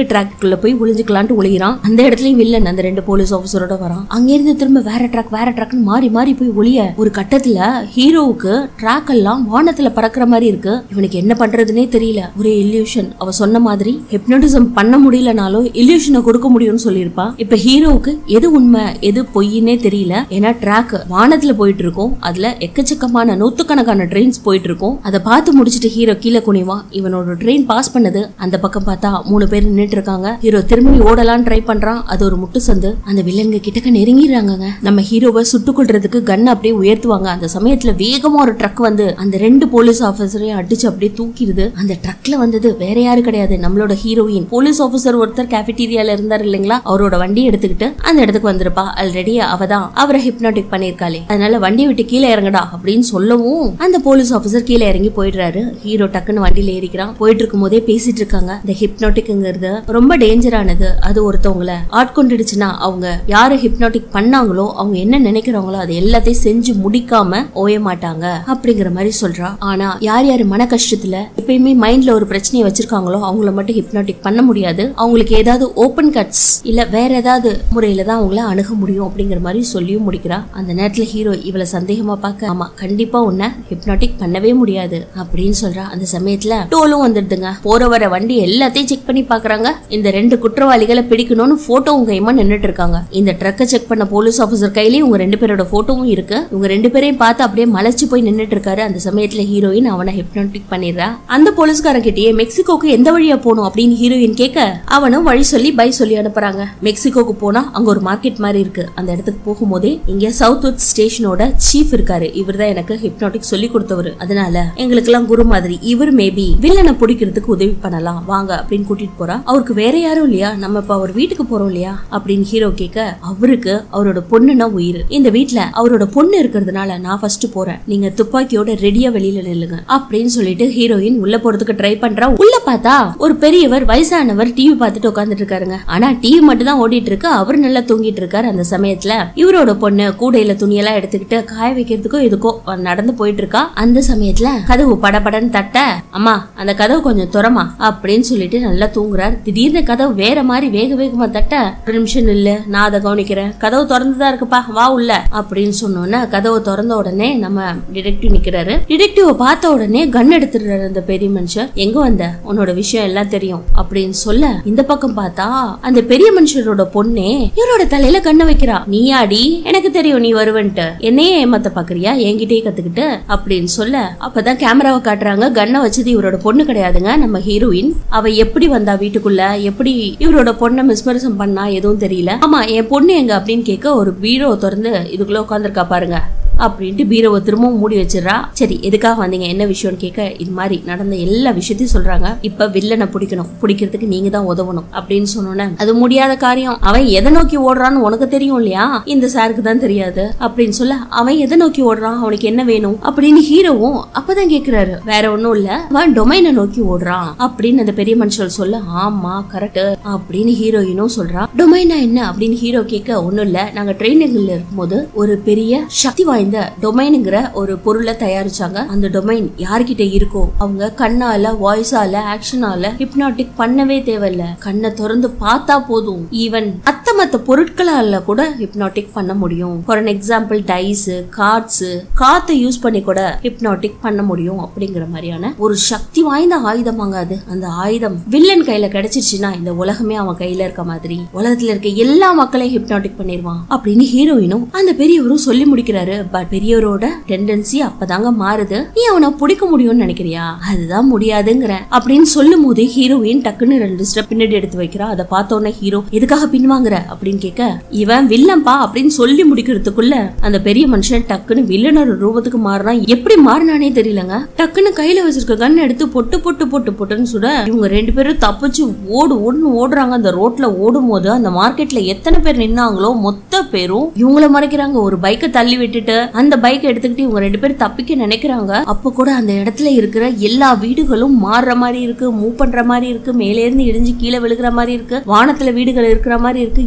ரயில்வே ட்ராக்குள்ள போய் ஒளிஞ்சுக்கலான்ட்டு ஒளிகிறான் அந்த இடத்துலயும் வில்லன் அந்த ரெண்டு போலீஸ் ஆபீசரோட வரான் அங்கிருந்து திரும்ப வேற ட்ராக் வேற ட்ராக்னு மாறி மாறி போய் ஒளிய ஒரு கட்டத்துல ஹீரோவுக்கு ட்ராக் எல்லாம் வானத்துல பறக்கிற மாதிரி இருக்கு இவனுக்கு என்ன பண்றதுனே தெரியல ஒரே இல்யூஷன் அவ சொன்ன மாதிரி ஹிப்னோட்டிசம் பண்ண முடியலனாலும் இல்யூஷனை கொடுக்க முடியும்னு சொல்லியிருப்பா இப்ப ஹீரோவுக்கு எது உண்மை எது பொய்னே தெரியல ஏன்னா ட்ராக் வானத்துல போயிட்டு இருக்கும் அதுல எக்கச்சக்கமான நூத்துக்கணக்கான ட்ரெயின்ஸ் போயிட்டு இருக்கும் அதை பார்த்து முடிச்சிட்டு ஹீரோ கீழே குனிவான் இவனோட ட்ரெயின் பாஸ் பண்ணது அந்த பக்கம் பார்த்தா மூணு பேர் நின்னுட்டு இருக்காங்க ஹீரோ திரும்பி ஓடலாம்னு ட்ரை பண்றான் அது ஒரு முட்டு சந்து அந்த வில்லங்க கிட்டக்க நெருங்கிடுறாங்கங்க நம்ம ஹீரோவை சுட்டுக் கொள்றதுக்கு கன் அப்படியே உயர்த்துவாங்க அந்த சமயத்துல வேகமா ஒரு ட்ரக் வந்து அந்த ரெண்டு போலீஸ் ஆபீசரையும் அடிச்சு அப்படியே தூக்கிடுது அந்த ட்ரக்ல வந்தது வேற யாரு கிடையாது நம்மளோட ஹீரோயின் போலீஸ் ஆபீசர் ஒருத்தர் கேஃபிடீரியால இருந்தார் இல்லைங்களா அவரோட வண்டி எடுத்துக்கிட்டு அந்த இடத்துக்கு வந்திருப்பா ஆல்ரெடி அவ தான் அவரை ஹிப்னாட்டிக் பண்ணிருக்காளே அதனால வண்டியை விட்டு கீழே இறங்கடா அப்படின்னு சொல்லவும் அந்த போலீஸ் ஆபீசர் கீழே இறங்கி போயிடுறாரு ஹீரோ டக்குன்னு வண்டியில ஏறிக்கிறான் போயிட்டு இருக்கும் போதே பேசிட்டு இருக்காங்க இந்த ஹிப்னாட்டிக்ங்கிறது ரொம்ப டேஞ்சரானது அது ஒருத்தவங்கள ஆட்கொண்டுடுச்சுன்னா அவங்க யாரு ஹிப்னாட்டிக் பண்ணாங்களோ அவங்க என்ன நினைக்கிறாங்களோ அது எல்லாத்தையும் செஞ்சு முடிக்காம ஓய மாட்டாங்க அப்படிங்கிற மாதிரி சொல்றா ஆனா யார் யாரு மன கஷ்டத்துல எப்பயுமே மைண்ட்ல ஒரு பிரச்சனையை வச்சிருக்காங்களோ அவங்கள மட்டும் ஹிப்னாட்டிக் பண்ண முடியாது அவங்களுக்கு ஏதாவது ஓபன் கட்ஸ் இல்ல வேற ஏதாவது முறையில தான் அவங்கள அணுக முடியும் அப்படிங்கிற மாதிரி சொல்லியும் முடிக்கிறா அந்த நேரத்துல ஹீரோ இவள சந்தேகமா பார்க்க ஆமா கண்டிப்பா உன்னை ஹிப்னாட்டிக் பண்ணவே முடியாது அப்படின்னு சொல்றா அந்த சமயத்துல டோலும் வந்துடுதுங்க போற வர வண்டி எல்லாத்தையும் செக் பண்ணி பாக்குறாங்க இந்த ரெண்டு குற்றவாளிகளை பிடிக்கணும்னு போட்டோவும் கைமா நின்னுட்டு இருக்காங்க இந்த ட்ரக்கை செக் பண்ண போலீஸ் ஆபீசர் கையிலயும் உங்க ரெண்டு பேரோட போட்டோவும் இருக்கு இவங்க ரெண்டு பேரையும் பார்த்து அப்படியே மலைச்சு போய் நின்னுட்டு இருக்காரு அந்த சமயத்துல ஹீரோயின் அவனை ஹிப்னாட்டிக் பண்ணிடுறா அந்த போலீஸ்காரன் கிட்டயே மெக்சிகோக்கு எந்த வழியா போகணும் அப்படின்னு ஹீரோயின் கேட்க அவனும் வழி சொல்லி பை சொல்லி அனுப்புறாங்க மெக்சிகோக்கு போனா அங்க ஒரு மார்க்கெட் மாதிரி இருக்கு அந்த இடத்துக்கு போகும்போதே இங்க சவுத் வெஸ்ட் ஸ்டேஷனோட சீஃப் இருக்காரு இவர் தான் எனக்கு ஹிப்னாட்டிக் சொல்லி கொடுத்தவர் அதனால எங்களுக்கு எல்லாம் குரு மாதிரி இவர் மேபி வில்லனை பிடிக்கிறதுக்கு உதவி பண்ணலாம் வாங்க அப்படின்னு கூட்டிட்டு போறா அவருக்கு வேற யாரும் இல்லையா நம்ம இப்ப அவர் வீட்டுக்கு போறோம் இல்லையா அப்படின்னு ஹீரோ கேட்க அவருக்கு அவரோட பொண்ணுனா உயிர் இந்த வீட்ல அவரோட பொண்ணு இருக்கிறதுனால நான் ஃபர்ஸ்ட் போறேன் நீங்க துப்பாக்கியோட ரெடியா வெளியில நில்லுங்க அப்படின்னு சொல்லிட்டு ஹீரோயின் உள்ள போறதுக்கு ட்ரை பண்றா உள்ள பார்த்தா ஒரு பெரியவர் வயசானவர் டிவி பார்த்துட்டு உட்காந்துட்டு இருக்காருங்க ஆனா டிவி மட்டும் தான் ஓடிட்டு இருக்கு அவர் நல்லா தூங்கிட்டு இருக்காரு அந்த சமயத்துல இவரோட பொண்ணு கூடையில துணியெல்லாம் எடுத்துக்கிட்டு காய வைக்கிறதுக்கோ எதுக்கோ நடந்து போயிட்டு இருக்கா அந்த சமயத்துல கதவு படபடன்னு தட்ட அம்மா அந்த கதவு கொஞ்சம் துறமா அப்படின்னு சொல்லிட்டு நல்லா தூங்குறார் திடீர்னு கதவு வேற மாதிரி வேக வேகமா தட்ட ஒரு நிமிஷம் இல்ல நான் அதை கவனிக்கிறேன் கதவு திறந்துதான் இருக்குப்பா வா உள்ள அப்படின்னு சொன்னோன்னே கதவு திறந்த உடனே நம்ம டிடெக்டிவ் நிக்கிறாரு டிடெக்டிவ் பார்த்த உடனே கன் எடுத்துடுறாரு அந்த பெரிய மனுஷன் எங்க வந்த உன்னோட விஷயம் எல்லாம் தெரியும் அப்படின்னு சொல்ல இந்த பக்கம் பார்த்தா அந்த பெரிய மனுஷரோட பொண்ணே இவரோட தலையில கண்ணை வைக்கிறா நீயாடி எனக்கு தெரியும் நீ வருவன்ட்டு என்னையே ஏமாத்த பாக்குறியா என்கிட்டயே கத்துக்கிட்டு அப்படின்னு சொல்ல அப்பதான் கேமராவை காட்டுறாங்க கண்ணை வச்சது இவரோட பொண்ணு கிடையாதுங்க நம்ம ஹீரோயின் அவ எப்படி வந்தா வீட்டுக்குள்ள எப்படி இவரோட பொண்ணை மிஸ்மரிசம் பண்ணா எதுவும் தெரியல ஆமா என் பொண்ணு எங்க அப்படின்னு கேட்க ஒரு பீரோ திறந்து இதுக்குள்ள உட்காந்துருக்கா பாருங்க அப்படின்ட்டு பீரோவை திரும்பவும் மூடி வச்சிடறா சரி எதுக்காக வந்தீங்க என்ன விஷயம்னு கேட்க இது மாதிரி நடந்த எல்லா விஷயத்தையும் சொல்றாங்க இப்ப வில்லனை பிடிக்கணும் பிடிக்கிறதுக்கு நீங்க தான் உதவணும் அப்படின்னு சொன்னோன்னே அது முடியாத காரியம் அவன் எதை நோக்கி ஓடுறான்னு உனக்கு தெரியும் இல்லையா இந்த சாருக்கு தான் தெரியாது அப்படின்னு சொல்ல அவன் எதை நோக்கி ஓடுறான் அவனுக்கு என்ன வேணும் அப்படின்னு ஹீரோவும் அப்பதான் கேக்குறாரு வேற ஒண்ணும் இல்ல அவன் டொமைனை நோக்கி ஓடுறான் அப்படின்னு அந்த பெரிய மனுஷன் சொல்ல ஆமா கரெக்ட் அப்படின்னு ஹீரோயினும் சொல்றான் டொமைனா என்ன அப்படின்னு ஹீரோ கேட்க ஒண்ணும் இல்ல நாங்க ட்ரைனிங்ல இருக்கும்போது ஒரு பெரிய சக்தி வாய்ந்த டொமைனுங்கிற ஒரு பொருளை தயாரிச்சாங்க அந்த டொமைன் யார்கிட்ட இருக்கோ அவங்க கண்ணால வாய்ஸால ஆக்ஷனால ஹிப்னாட்டிக் பண்ணவே தேவையில்ல கண்ணை திறந்து பார்த்தா போதும் ஈவன் அத்த மத்த பொருட்களால கூட ஹிப்னாட்டிக் பண்ண முடியும் for an example dice cards காத்தை யூஸ் பண்ணி கூட ஹிப்னாட்டிக் பண்ண முடியும் அப்படிங்கிற மாதிரியான ஒரு சக்தி வாய்ந்த ஆயுதமாங்க அது அந்த ஆயுதம் வில்லன் கையில கிடைச்சிருச்சுன்னா இந்த உலகமே அவன் கையில இருக்க மாதிரி உலகத்துல இருக்க எல்லா மக்களையும் ஹிப்னாட்டிக் பண்ணிடுவான் அப்படின்னு ஹீரோயினும் அந்த பெரியவரும் சொல்லி முடிக்கிறாரு பட் பெரியவரோட டெண்டன்சி அப்பதாங்க மாறுது நீ அவனை பிடிக்க முடியும்னு நினைக்கிறியா அதுதான் முடியாதுங்கிற அப்படின்னு சொல்லும் போது ஹீரோயின் டக்குன்னு ரெண்டு ஸ்டெப் பின்னாடி எடுத்து வைக்கிறா அதை பார்த்தோன்னே ஹீரோ எதுக்காக பின்வாங்குற அப்படின்னு கேட்க இவன் வில்லன்பா அப்படின்னு சொல்லி முடிக்கிறதுக்குள்ள அந்த பெரிய மனுஷன் டக்குன்னு வில்லனோட ரூபத்துக்கு மாறுறான் எப்படி மாறினானே தெரியலங்க டக்குன்னு கையில வச்சிருக்க கன் எடுத்து பொட்டு பொட்டு பொட்டு பொட்டுன்னு சுட இவங்க ரெண்டு பேரும் தப்பிச்சு ஓடு ஓடுன்னு ஓடுறாங்க அந்த ரோட்ல ஓடும் போது அந்த மார்க்கெட்ல எத்தனை பேர் நின்னாங்களோ மொத்த பேரும் இவங்கள மறைக்கிறாங்க ஒரு பைக்கை தள்ளி விட்டுட்டு அந்த பைக் எடுத்துக்கிட்டு இவங்க ரெண்டு பேரும் தப்பிக்க நினைக்கிறாங்க அப்ப கூட அந்த இடத்துல இருக்கிற எல்லா வீடுகளும் மாறுற மாதிரி இருக்கு மூவ் பண்ற மாதிரி இருக்கு மேலே இருந்து இடிஞ்சு கீழே விழுகிற மாதிரி இருக்கு வானத்துல வீடுகள் இருக்கிற மாதிரி இருக்கு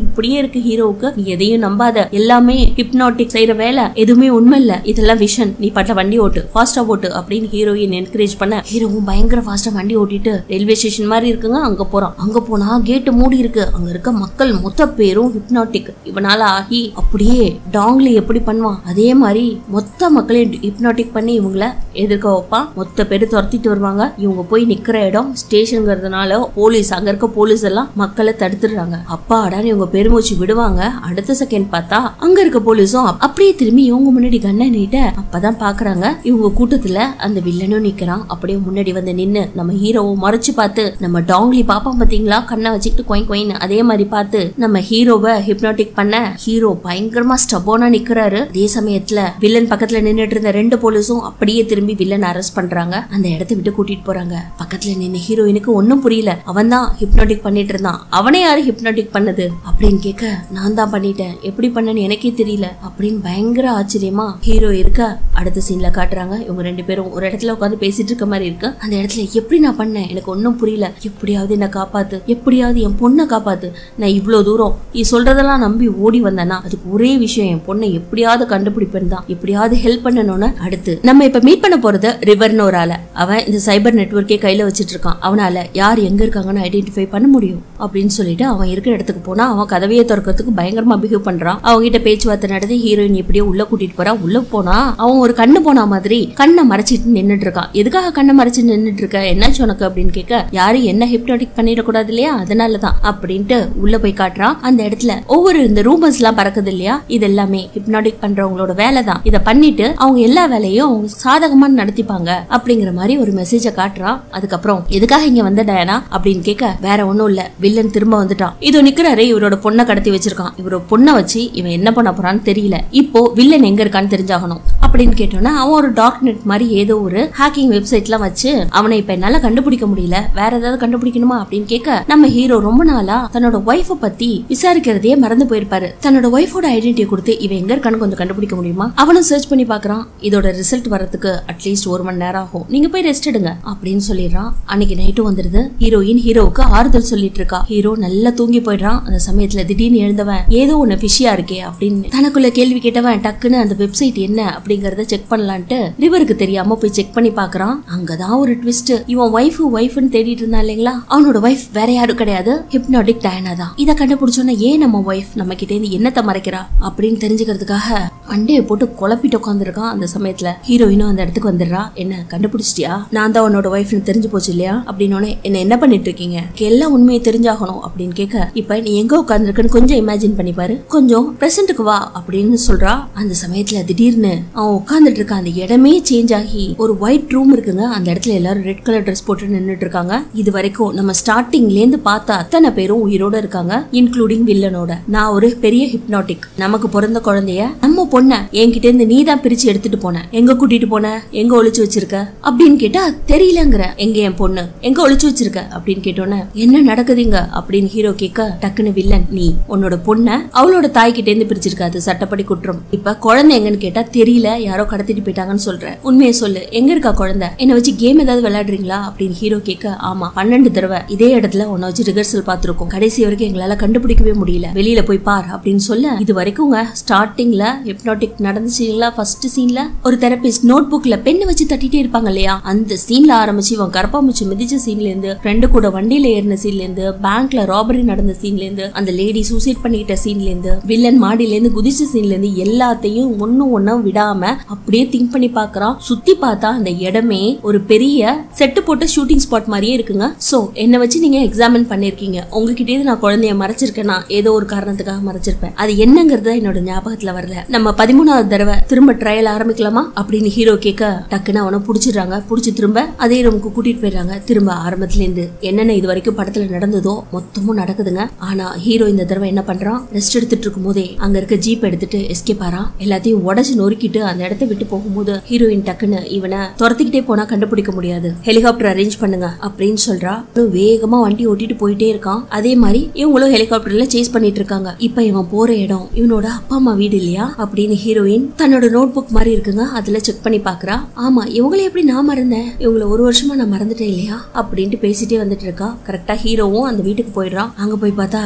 இப்படியே இருக்கு ஹீரோவுக்கு நீ எதையும் நம்பாத எல்லாமே ஹிப்னாட்டிக் செய்யற வேலை எதுவுமே உண்மை இல்ல இதெல்லாம் விஷன் நீ பட்ட வண்டி ஓட்டு ஃபாஸ்டா ஓட்டு அப்படின்னு ஹீரோயின் என்கரேஜ் பண்ண ஹீரோவும் பயங்கர ஃபாஸ்டா வண்டி ஓட்டிட்டு ரயில்வே ஸ்டேஷன் மாதிரி இருக்குங்க அங்க போறான் அங்க போனா கேட்டு மூடி இருக்கு அங்க இருக்க மக்கள் மொத்த பேரும் ஹிப்னாட்டிக் இவனால ஆகி அப்படியே டாங்லி எப்படி பண்ணுவான் அதே மாதிரி மொத்த மக்களையும் ஹிப்னாட்டிக் பண்ணி இவங்கள எதிர்க்க வைப்பான் மொத்த பேரு துரத்திட்டு வருவாங்க இவங்க போய் நிக்கிற இடம் ஸ்டேஷனுங்கிறதுனால போலீஸ் அங்க இருக்க போலீஸ் எல்லாம் மக்களை தடுத்துடுறாங்க அப்பாடான்னு இவங்க பெருமூச்சு விடுவாங்க அடுத்த செகண்ட் பார்த்தா அங்க இருக்க போலீஸும் அப்- அப்படியே திரும்பி இவங்க முன்னாடி கண்ணை நீட்ட அப்பதான் பாக்குறாங்க இவங்க கூட்டத்துல அந்த வில்லனும் நிக்கிறான் அப்படியே முன்னாடி வந்து நின்னு நம்ம ஹீரோவை மறைச்சு பார்த்து நம்ம டாங்லி பாப்பான் பாத்தீங்களா கண்ணை வச்சுக்கிட்டு கொயின் கொயின் அதே மாதிரி பார்த்து நம்ம ஹீரோவை ஹிப்னாட்டிக் பண்ண ஹீரோ பயங்கரமா ஸ்டபோனா நிக்கிறாரு அதே சமயத்துல வில்லன் பக்கத்துல நின்னுட்டு இருந்த ரெண்டு போலீஸும் அப்படியே திரும்பி வில்லன் அரெஸ்ட் பண்றாங்க அந்த இடத்த விட்டு கூட்டிட்டு போறாங்க பக்கத்துல நின்ன ஹீரோயினுக்கு ஒன்னும் புரியல அவன் தான் ஹிப்னாட்டிக் பண்ணிட்டு இருந்தான் அவனை யாரு ஹிப்னாட்டிக் பண்ணது அப்படின்னு கேட்க நான் தான் பண்ணிட்டேன் எப்படி பண்ணேன்னு எனக்கே தெரியல அப்படின்னு பயங்கர ஆச்சரியமா ஹீரோ இருக்க அடுத்த சீன்ல காட்டுறாங்க இவங்க ரெண்டு பேரும் ஒரு இடத்துல உட்காந்து பேசிட்டு இருக்க மாதிரி இருக்கு அந்த இடத்துல எப்படி நான் பண்ணேன் எனக்கு ஒன்னும் புரியல எப்படியாவது என்ன காப்பாத்து எப்படியாவது என் பொண்ணை காப்பாத்து நான் இவ்ளோ தூரம் நீ சொல்றதெல்லாம் நம்பி ஓடி வந்தேன்னா அதுக்கு ஒரே விஷயம் என் பொண்ணை எப்படியாவது கண்டுபிடிப்பேன் தான் எப்படியாவது ஹெல்ப் பண்ணணும்னு அடுத்து நம்ம இப்ப மீட் பண்ண போறது ரிவர்னு ஒரு ஆள அவன் இந்த சைபர் நெட்வொர்க்கே கையில வச்சிட்டு இருக்கான் அவனால யார் எங்க இருக்காங்கன்னு ஐடென்டிஃபை பண்ண முடியும் அப்படின்னு சொல்லிட்டு அவன் இருக்கிற இடத்துக்கு போனா அவன் கதவையை திறக்கிறதுக்கு பயங்கரமா பிஹேவ் பண்றான் அவங்க கிட்ட பேச்சுவார்த்தை நடத்தி ஹீரோயின் எப்படியோ உள்ள கூட்டிட்டு போறா உள்ள போனா அவன் ஒரு கண்ணு போன மாதிரி கண்ணை மறைச்சிட்டு நின்னுட்டு இருக்கான் எதுக்காக கண்ணை மறைச்சு நின்னுட்டு இருக்க என்னாச்சு உனக்கு அப்படின்னு கேட்க யாரும் என்ன ஹிப்னாட்டிக் பண்ணிடக்கூடாது இல்லையா அதனாலதான் அப்படின்ட்டு உள்ள போய் காட்டுறான் அந்த இடத்துல ஒவ்வொரு இந்த ரூமர்ஸ் எல்லாம் பறக்குது இல்லையா இது எல்லாமே ஹிப்னாட்டிக் பண்றவங்களோட வேலை தான் இத பண்ணிட்டு அவங்க எல்லா வேலையும் அவங்க சாதகமா நடத்திப்பாங்க அப்படிங்கிற மாதிரி ஒரு மெசேஜ காட்டுறான் அதுக்கப்புறம் எதுக்காக இங்க வந்த டயனா அப்படின்னு கேட்க வேற ஒண்ணும் இல்ல வில்லன் திரும்ப வந்துட்டான் இதோ நிக்கிறாரு இவரோட பொண்ணை கடத்தி வச்சிருக்கான் இவரோட பொண்ணை வச்சு இவன் என்ன பண்ண போறான்னு தெரியல இப்போ வில்லன் எங்க இருக்கான்னு தெரிஞ்சாகணும் அப்படின்னு கேட்டோன்னா அவன் ஒரு டார்க் நெட் மாதிரி ஏதோ ஒரு ஹேக்கிங் வெப்சைட்லாம் வச்சு அவனை இப்ப என்னால கண்டுபிடிக்க முடியல வேற ஏதாவது கண்டுபிடிக்கணுமா அப்படின்னு கேட்க நம்ம ஹீரோ ரொம்ப நாளா தன்னோட ஒய்ஃப பத்தி விசாரிக்கிறதையே மறந்து போயிருப்பாரு தன்னோட ஒய்ஃபோட ஐடென்டிட்டி கொடுத்து இவன் எங்க இருக்கான்னு கொஞ்சம் கண்டுபிடிக்க முடியுமா அவனும் சர்ச் பண்ணி பாக்குறான் இதோட ரிசல்ட் வரதுக்கு அட்லீஸ்ட் ஒரு மணி நேரம் ஆகும் நீங்க போய் ரெஸ்ட் எடுங்க அப்படின்னு சொல்லிடுறான் அன்னைக்கு நைட்டும் வந்துருது ஹீரோயின் ஹீரோவுக்கு ஆறுதல் சொல்லிட்டு இருக்கா ஹீரோ நல்லா தூங்கி போயிடுறான் அந்த சமயத்துல திடீர்னு எழுந்தவன் ஏதோ ஒண்ணு ஃபிஷியா இருக்கே அப்படின்னு தனக்குள்ள கேள்வி கேட்டவன் டக்குன்னு அந்த வெப்சைட் என்ன அப்படிங்கறத செக் பண்ணலான்ட்டு ரிவருக்கு தெரியாம போய் செக் பண்ணி பாக்குறான் அங்கதான் ஒரு ட்விஸ்ட் இவன் ஒய்ஃப் ஒய்ஃப்னு தேடிட்டு இருந்தான் இல்லைங்களா அவனோட ஒய்ஃப் வேற யாரும் கிடையாது ஹிப்னாட்டிக் டயனா தான் இதை கண்டுபிடிச்சோன்னா ஏன் நம்ம ஒய்ஃப் நம்ம கிட்ட இருந்து என்னத்தை மறைக்கிறா அப்படின்னு தெரிஞ்சுக்கிறதுக்காக மண்டையை போட்டு குழப்பிட்டு உட்காந்துருக்கான் அந்த சமயத்துல ஹீரோயினும் அந்த இடத்துக்கு வந்துடுறா என்ன கண்டுபிடிச்சிட்டியா நான் தான் உன்னோட ஒய்ஃப்னு தெரிஞ்சு போச்சு இல்லையா அப்படின்னு என்ன என்ன பண்ணிட்டு இருக்கீங்க எனக்கு எல்லா உண்மையை தெரிஞ்சாகணும் அப்படின்னு கேட்க இப்ப நீ எங்க உட்காந்துருக்குன்னு கொஞ்சம் இமேஜின் பண்ணி பாரு கொஞ்சம் பிரசன்ட்டுக்கு வா அப்படின்னு சொல்றா அந்த சமயத்துல திடீர்னு அவன் உட்கார்ந்துட்டு இருக்க அந்த இடமே சேஞ்ச் ஆகி ஒரு ஒயிட் ரூம் இருக்குங்க அந்த இடத்துல எல்லாரும் ரெட் கலர் ட்ரெஸ் போட்டு நின்னுட்டு இருக்காங்க இது வரைக்கும் நம்ம ஸ்டார்டிங்ல இருந்து பார்த்த அத்தனை பேரும் உயிரோட இருக்காங்க இன்க்ளூடிங் வில்லனோட நான் ஒரு பெரிய ஹிப்னாட்டிக் நமக்கு பிறந்த குழந்தைய நம்ம பொண்ண என்கிட்ட இருந்து நீ தான் பிரிச்சு எடுத்துட்டு போன எங்க கூட்டிட்டு போன எங்க ஒளிச்சு வச்சிருக்க அப்படின்னு கேட்டா தெரியலங்கிற எங்க என் பொண்ணு எங்க ஒளிச்சு வச்சிருக்க அப்படின்னு கேட்டோன்னே என்ன நடக்குதுங்க அப்படின்னு ஹீரோ கேட்க டக்குன்னு வில்லன் நீ உன்னோட பொண்ண அவளோட தாய் கிட்ட இருந்து பிரிச்சிருக்காது சட்டப்படி குற்றம் இப்ப குழந்தை எங்கன்னு கேட்டா தெரியல யாரோ கடத்திட்டு போயிட்டாங்கன்னு சொல்ற உண்மையை சொல்லு எங்க இருக்கா குழந்தை என்ன வச்சு கேம் ஏதாவது விளையாடுறீங்களா அப்படின்னு ஹீரோ கேட்க ஆமா பன்னெண்டு தடவை இதே இடத்துல உன்னை வச்சு ரிஹர்சல் பார்த்திருக்கோம் கடைசி வரைக்கும் எங்களால கண்டுபிடிக்கவே முடியல வெளியில போய் பார் அப்படின்னு சொல்ல இது வரைக்கும்ங்க ஸ்டார்டிங்ல ஹிப்னாட்டிக் நடந்துச்சுங்களா ஃபர்ஸ்ட் சீன்ல ஒரு தெரபிஸ்ட் நோட் புக்ல பெண்ணை வச்சு தட்டிட்டே இருப்பாங்க இல்லையா அந்த சீன்ல ஆரம்பிச்சு இவன் கரப்பாம்பூச்சி மிதிச்ச சீன்ல இருந்து ஃப்ரெண்டு கூட வண்டியில ஏறின சீன்ல இருந்து பேங்க்ல ராபரி நடந்த சீன்ல இருந்து அந்த லேடி சூசைட் பண்ணிக்கிட்ட சீன்ல இருந்து வில்லன் மாடியில இருந்து குதிச்ச சீன்ல இருந்து எல்லாத்தையும் ஒண்ணும் ஒண்ணும் விடாம அப்படியே திங்க் பண்ணி பாக்குறான் சுத்தி பார்த்தா அந்த இடமே ஒரு பெரிய செட்டு போட்ட ஷூட்டிங் ஸ்பாட் மாதிரியே இருக்குங்க சோ என்ன வச்சு நீங்க எக்ஸாமின் பண்ணிருக்கீங்க உங்ககிட்ட இருந்து நான் குழந்தைய மறைச்சிருக்கேனா ஏதோ ஒரு காரணத்துக்காக மறைச்சிருப்பேன் அது என்னங்கிறது என்னோட ஞாபகத்துல வரல நம்ம பதிமூணாவது தடவை திரும்ப ட்ரையல் ஆரம்பிக்கலாமா அப்படின்னு ஹீரோ கேட்க டக்குன்னு அவனை புடிச்சிடுறாங்க புடிச்சு திரும்ப அதே ரூமுக்கு கூட்டிட்டு போயிடுறாங்க திரும்ப ஆரம்பத்துல இருந்து என்னென்ன இது வரைக்கும் படத்துல நடந்ததோ மொத்தமும் நடக்குதுங்க ஆனா ஹீரோ இந்த தடவை என்ன பண்றான் ரெஸ்ட் எடுத்துட்டு இருக்கும் போதே அங்க இருக்க ஜீப் எடுத்துட்டு எஸ்கேப் ஆறான் எல்லாத்தையும் உடச்சு நொறுக்கிட்டு அந்த இடத்த விட்டு போகும்போது ஹீரோயின் டக்குன்னு இவனை துரத்திக்கிட்டே போனா கண்டுபிடிக்க முடியாது ஹெலிகாப்டர் அரேஞ்ச் பண்ணுங்க அப்படின்னு சொல்றா இவனும் வேகமா வண்டி ஓட்டிட்டு போயிட்டே இருக்கான் அதே மாதிரி இவங்களும் ஹெலிகாப்டர்ல சேஸ் பண்ணிட்டு இருக்காங்க இப்ப இவன் போற இடம் இவனோட அப்பா அம்மா வீடு இல்லையா அப்படின்னு ஹீரோயின் தன்னோட நோட் புக் மாதிரி இருக்குங்க அதுல செக் பண்ணி பாக்குறா ஆமா இவங்களை எப்படி நான் மறந்தேன் இவங்கள ஒரு வருஷமா நான் மறந்துட்டேன் இல்லையா அப்படின்ட்டு பேசிட்டே வந்துட்டு இருக்கா கரெக்டா ஹீரோவும் அந்த வீட்டுக்கு போயிடுறான் அங்க போய் பார்த்தா ரெண்டு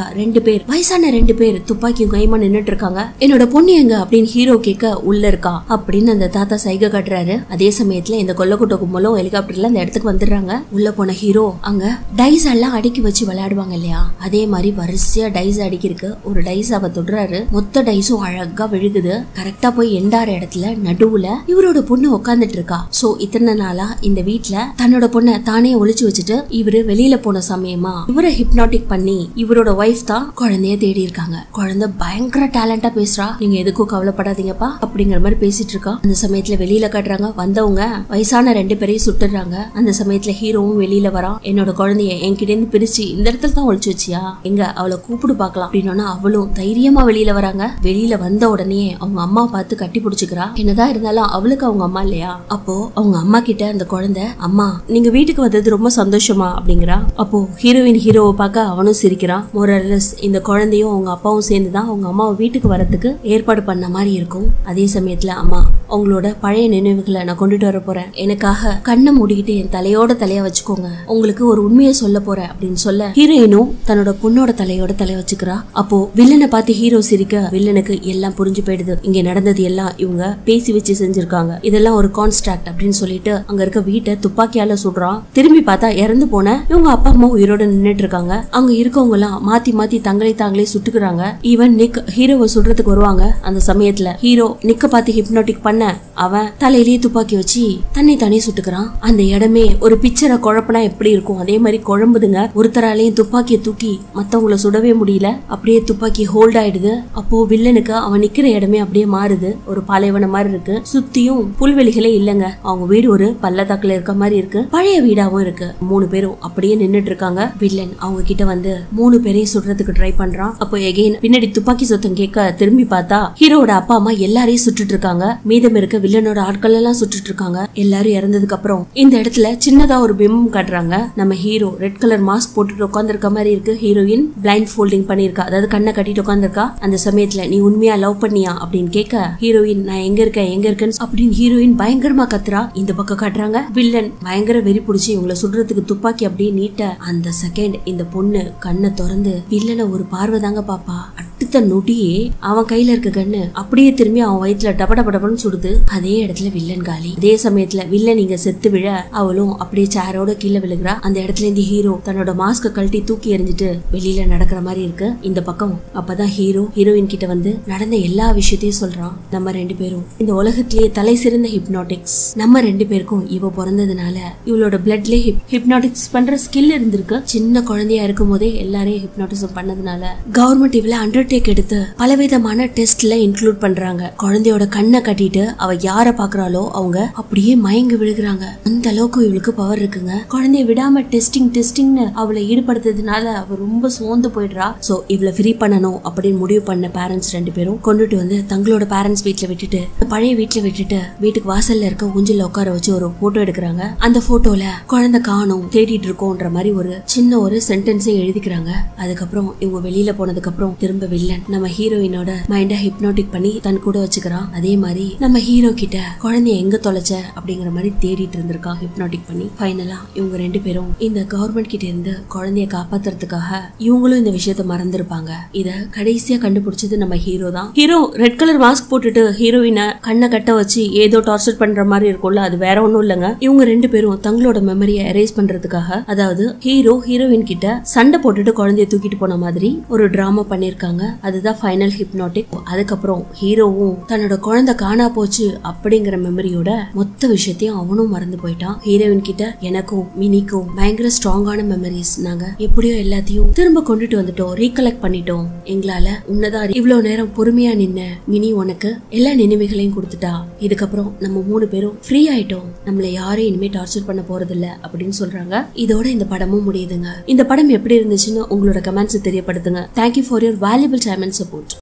பேர் வயசான ரெண்டு பேர் துப்பாக்கியும் கைமா நின்னுட்டு இருக்காங்க என்னோட பொண்ணு எங்க அப்படின்னு ஹீரோ கேட்க உள்ள இருக்கா அப்படின்னு அந்த தாத்தா சைகை காட்டுறாரு அதே சமயத்துல இந்த கொல்லக்கூட்ட கும்பலும் ஹெலிகாப்டர்ல அந்த இடத்துக்கு வந்துடுறாங்க உள்ள போன ஹீரோ அங்க டைஸ் எல்லாம் அடுக்கி வச்சு விளையாடுவாங்க இல்லையா அதே மாதிரி வரிசையா டைஸ் அடுக்கிருக்கு ஒரு டைஸ் அவ தொடுறாரு மொத்த டைஸும் அழகா விழுகுது கரெக்டா போய் எண்டார இடத்துல நடுவுல இவரோட பொண்ணு உட்காந்துட்டு இருக்கா சோ இத்தனை நாளா இந்த வீட்ல தன்னோட பொண்ணை தானே ஒளிச்சு வச்சுட்டு இவரு வெளியில போன சமயமா இவரை ஹிப்னாட்டிக் பண்ணி இவரோட ஒய்ஃப் தான் குழந்தைய தேடி இருக்காங்க குழந்தை பயங்கர டேலண்டா பேசுறா நீங்க எதுக்கும் கவலைப்படாதீங்கப்பா அப்படிங்கிற மாதிரி பேசிட்டு இருக்கா அந்த சமயத்துல வெளியில காட்டுறாங்க வந்தவங்க வயசான ரெண்டு பேரையும் சுட்டுறாங்க அந்த சமயத்துல ஹீரோவும் வெளியில வரான் என்னோட குழந்தைய என்கிட்ட இருந்து பிரிச்சு இந்த இடத்துல தான் ஒளிச்சு வச்சியா எங்க அவளை கூப்பிடு பார்க்கலாம் அப்படின்னா அவளும் தைரியமா வெளியில வராங்க வெளியில வந்த உடனே அவங்க அம்மா பார்த்து கட்டி பிடிச்சுக்கிறா என்னதான் இருந்தாலும் அவளுக்கு அவங்க அம்மா இல்லையா அப்போ அவங்க அம்மா கிட்ட அந்த குழந்தை அம்மா நீங்க வீட்டுக்கு வந்தது ரொம்ப சந்தோஷமா அப்படிங்கிறா அப்போ ஹீரோயின் ஹீரோவை பார்க்க அவனும் சிரிக்கிறான் மோரலஸ் இந்த குழந்தையும் அவங்க அப்பாவும் சேர்ந்து தான் அவங்க அம்மாவை வீட்டுக்கு வரதுக்கு ஏற்பாடு பண்ண மாதிரி இருக்கும் அதே சமயத்துல அம்மா உங்களோட பழைய நினைவுகளை நான் கொண்டுட்டு வர போறேன் எனக்காக கண்ணை மூடிக்கிட்டு என் தலையோட தலைய வச்சுக்கோங்க உங்களுக்கு ஒரு உண்மையை சொல்ல போறேன் அப்படின்னு சொல்ல ஹீரோயினும் தன்னோட பொண்ணோட தலையோட தலை வச்சுக்கிறா அப்போ வில்லனை பார்த்து ஹீரோ சிரிக்க வில்லனுக்கு எல்லாம் புரிஞ்சு போயிடுது இங்க நடந்தது எல்லாம் இவங்க பேசி வச்சு செஞ்சிருக்காங்க இதெல்லாம் ஒரு கான்ஸ்ட்ராக்ட் அப்படின்னு சொல்லிட்டு அங்க இருக்க வீட்டை துப்பாக்கியால சுடுறான் திரும்பி பார்த்தா இறந்து போன இவங்க அப்பா அம்மா உயிரோட நின்னுட்டு இருக்காங்க அங்க இருக்கவங்க எல்லாம் மாத்தி மாத்தி தங்களை தாங்களே சுட்டுக்கிறாங்க ஈவன் நிக் ஹீரோவை சுடுறதுக்கு வருவாங்க அந்த சமயத்துல ஹீரோ நிக்க பார்த்து ஹிப்னோட்டிக் பண்ண அவன் தலையிலேயே துப்பாக்கி வச்சு தன்னை தானே சுட்டுக்கிறான் அந்த இடமே ஒரு பிக்சரை குழப்பினா எப்படி இருக்கும் அதே மாதிரி குழம்புதுங்க ஒருத்தராலையும் துப்பாக்கியை தூக்கி மத்தவங்கள சுடவே முடியல அப்படியே துப்பாக்கி ஹோல்ட் ஆயிடுது அப்போ வில்லனுக்கு அவன் நிக்கிற இடமே அப்படியே மாறுது ஒரு பாலைவனம் மாதிரி இருக்கு சுத்தியும் புல்வெளிகளே இல்லங்க அவங்க வீடு ஒரு பள்ளத்தாக்குல இருக்க மாதிரி இருக்கு பழைய வீடாவும் இருக்கு மூணு பேரும் அப்படியே நின்னுட்டு இருக்காங்க வில்லன் அவங்க கிட்ட வந்து மூணு பேரையும் சுடுறதுக்கு ட்ரை பண்றான் அப்போ எகைன் பின்னாடி துப்பாக்கி சத்தம் கேட்க திரும்பி பார்த்தா ஹீரோட அப்பா அம்மா எல்லாரையும் சுட்டுட்டு இருக்காங்க மீதம் இருக்க வில்லனோட ஆட்கள் எல்லாம் சுட்டுட்டு இருக்காங்க எல்லாரும் இறந்ததுக்கு அப்புறம் இந்த இடத்துல சின்னதா ஒரு பிம்பம் காட்டுறாங்க நம்ம ஹீரோ ரெட் கலர் மாஸ்க் போட்டுட்டு உட்காந்துருக்க மாதிரி இருக்கு ஹீரோயின் பிளைண்ட் ஃபோல்டிங் பண்ணிருக்கா அதாவது கண்ணை கட்டிட்டு உட்காந்துருக்கா அந்த சமயத்துல நீ உண்மையா லவ் பண்ணியா அப்படின்னு கேட்க ஹீரோயின் நான் எங்க இருக்கேன் எங்க இருக்கேன்னு அப்படின்னு ஹீரோயின் பயங்கரமா கத்துறா இந்த பக்கம் காட்டுறாங்க வில்லன் பயங்கர வெறி பிடிச்சி இவங்கள சுடுறதுக்கு துப்பாக்கி அப்படியே நீட்ட அந்த செகண்ட் இந்த பொண்ணு கண்ணை திறந்து வில்லனை ஒரு பார்வை தாங்க பாப்பா அடுத்த நொடியே அவன் கையில இருக்க கண்ணு அப்படியே திரும்பி அவன் வயிற்றுல டப டப டபன்னு சுடுது அதே இடத்துல வில்லன் காலி அதே சமயத்துல வில்லன் இங்க செத்து விழ அவளும் அப்படியே சேரோட கீழே விழுகிறா அந்த இடத்துல இருந்து ஹீரோ தன்னோட மாஸ்க கழட்டி தூக்கி எறிஞ்சிட்டு வெளியில நடக்கிற மாதிரி இருக்கு இந்த பக்கம் அப்பதான் ஹீரோ ஹீரோயின் கிட்ட வந்து நடந்த எல்லா விஷயத்தையும் சொல்றான் நம்ம ரெண்டு பேரும் இந்த உலகத்திலேயே தலை சிறந்த ஹிப்னாட்டிக்ஸ் நம்ம ரெண்டு பேருக்கும் இவ பிறந்ததுனால இவளோட பிளட்லயே ஹிப்னாட்டிக்ஸ் பண்ற ஸ்கில் இருந்திருக்கு சின்ன குழந்தையா இருக்கும் போதே எல்லாரையும் ஹிப்னாட்டிசம் பண்ணதுனால கவர்மெண்ட் இவள அண்டர்டேக் எடுத்து பலவிதமான டெஸ்ட்ல இன்க்ளூட் பண்றாங்க குழந்தையோட கண்ணை கட்டிட்டு அவ யார பாக்குறாளோ அவங்க அப்படியே மயங்கி விழுகிறாங்க அந்த அளவுக்கு இவளுக்கு பவர் இருக்குங்க குழந்தைய விடாம டெஸ்டிங் டெஸ்டிங்னு அவளை ஈடுபடுத்ததுனால அவ ரொம்ப சோர்ந்து போயிடுறா சோ இவளை ஃப்ரீ பண்ணணும் அப்படின்னு முடிவு பண்ண பேரண்ட்ஸ் ரெண்டு பேரும் கொண்டுட்டு வந்து தங்களோட பேரண்ட்ஸ் வீட்ல விட்டுட்டு பழைய வீட்ல விட்டுட்டு வீட்டுக்கு வாசல்ல இருக்க ஊஞ்சல்ல உட்கார வச்சு ஒரு போட்டோ எடுக்கிறாங்க அந்த போட்டோல குழந்தை காணும் தேடிட்டு இருக்கோன்ற மாதிரி ஒரு சின்ன ஒரு சென்டென்ஸை எழுதிக்கிறாங்க அதுக்கப்புறம் இவங்க வெளியில போனதுக்கு அப்புறம் திரும்ப வில்லன் நம்ம ஹீரோயினோட மைண்ட ஹிப்னோட்டிக் பண்ணி தன் கூட வச்சுக்கிறான் அதே மாதிரி நம்ம ஹீரோ கிட்ட குழந்தைய எங்க தொலைச்ச அப்படிங்கிற மாதிரி தேடிட்டு இருந்திருக்கான் ஹிப்னோட்டிக் பண்ணி ஃபைனலா இவங்க ரெண்டு பேரும் இந்த கவர்மெண்ட் கிட்ட இருந்து குழந்தைய காப்பாத்துறதுக்காக இவங்களும் இந்த விஷயத்த மறந்துருப்பாங்க இத கடைசியா கண்டுபிடிச்சது நம்ம ஹீரோ தான் ஹீரோ ரெட் கலர் மாஸ்க் போட்டுட்டு ஹீரோயினை கண்ணை கட்ட வச்சு ஏதோ டார்ச்சர் பண்ற மாதிரி இருக்கும்ல அது வேற ஒண்ணும் இல்லைங்க இவங்க ரெண்டு பேரும் தங்களோட மெமரியை எரேஸ் பண்றதுக்காக அதாவது ஹீரோ ஹீரோயின் கிட்ட சண்டை போட்டுட்டு குழந்தைய தூக்கிட்டு போன மாதிரி ஒரு டிராமா பண்ணிருக்காங்க அதுதான் ஃபைனல் ஹிப்னாட்டிக் அதுக்கப்புறம் ஹீரோவும் தன்னோட குழந்தை காணா போச்சு அப்படிங்கிற மெமரியோட மொத்த விஷயத்தையும் அவனும் மறந்து போயிட்டான் ஹீரோயின் கிட்ட எனக்கும் மினிக்கும் பயங்கர ஸ்ட்ராங்கான மெமரிஸ் நாங்க எப்படியோ எல்லாத்தையும் திரும்ப கொண்டுட்டு வந்துட்டோம் ரீகலெக்ட் பண்ணிட்டோம் எங்களால உன்னதான் இவ்வளவு நேரம் பொறுமையா நின்ன மினி உனக்கு எல்லா நினைவுகளையும் கொடுத்துட்டா இதுக்கப்புறம் நம்ம மூணு பேரும் ஃப்ரீ ஆயிட்டோம் நம்மள யாரும் இனிமே டார்ச்சர் பண்ண போறதில்ல அப்படின்னு சொல்றாங்க இதோட இந்த படமும் முடியுதுங்க இந்த படம் எப்படி இருந்துச்சுன்னு உங்களோட கமெண்ட்ஸ் தெரியப்படுத்துங்க thank you for your valuable time and support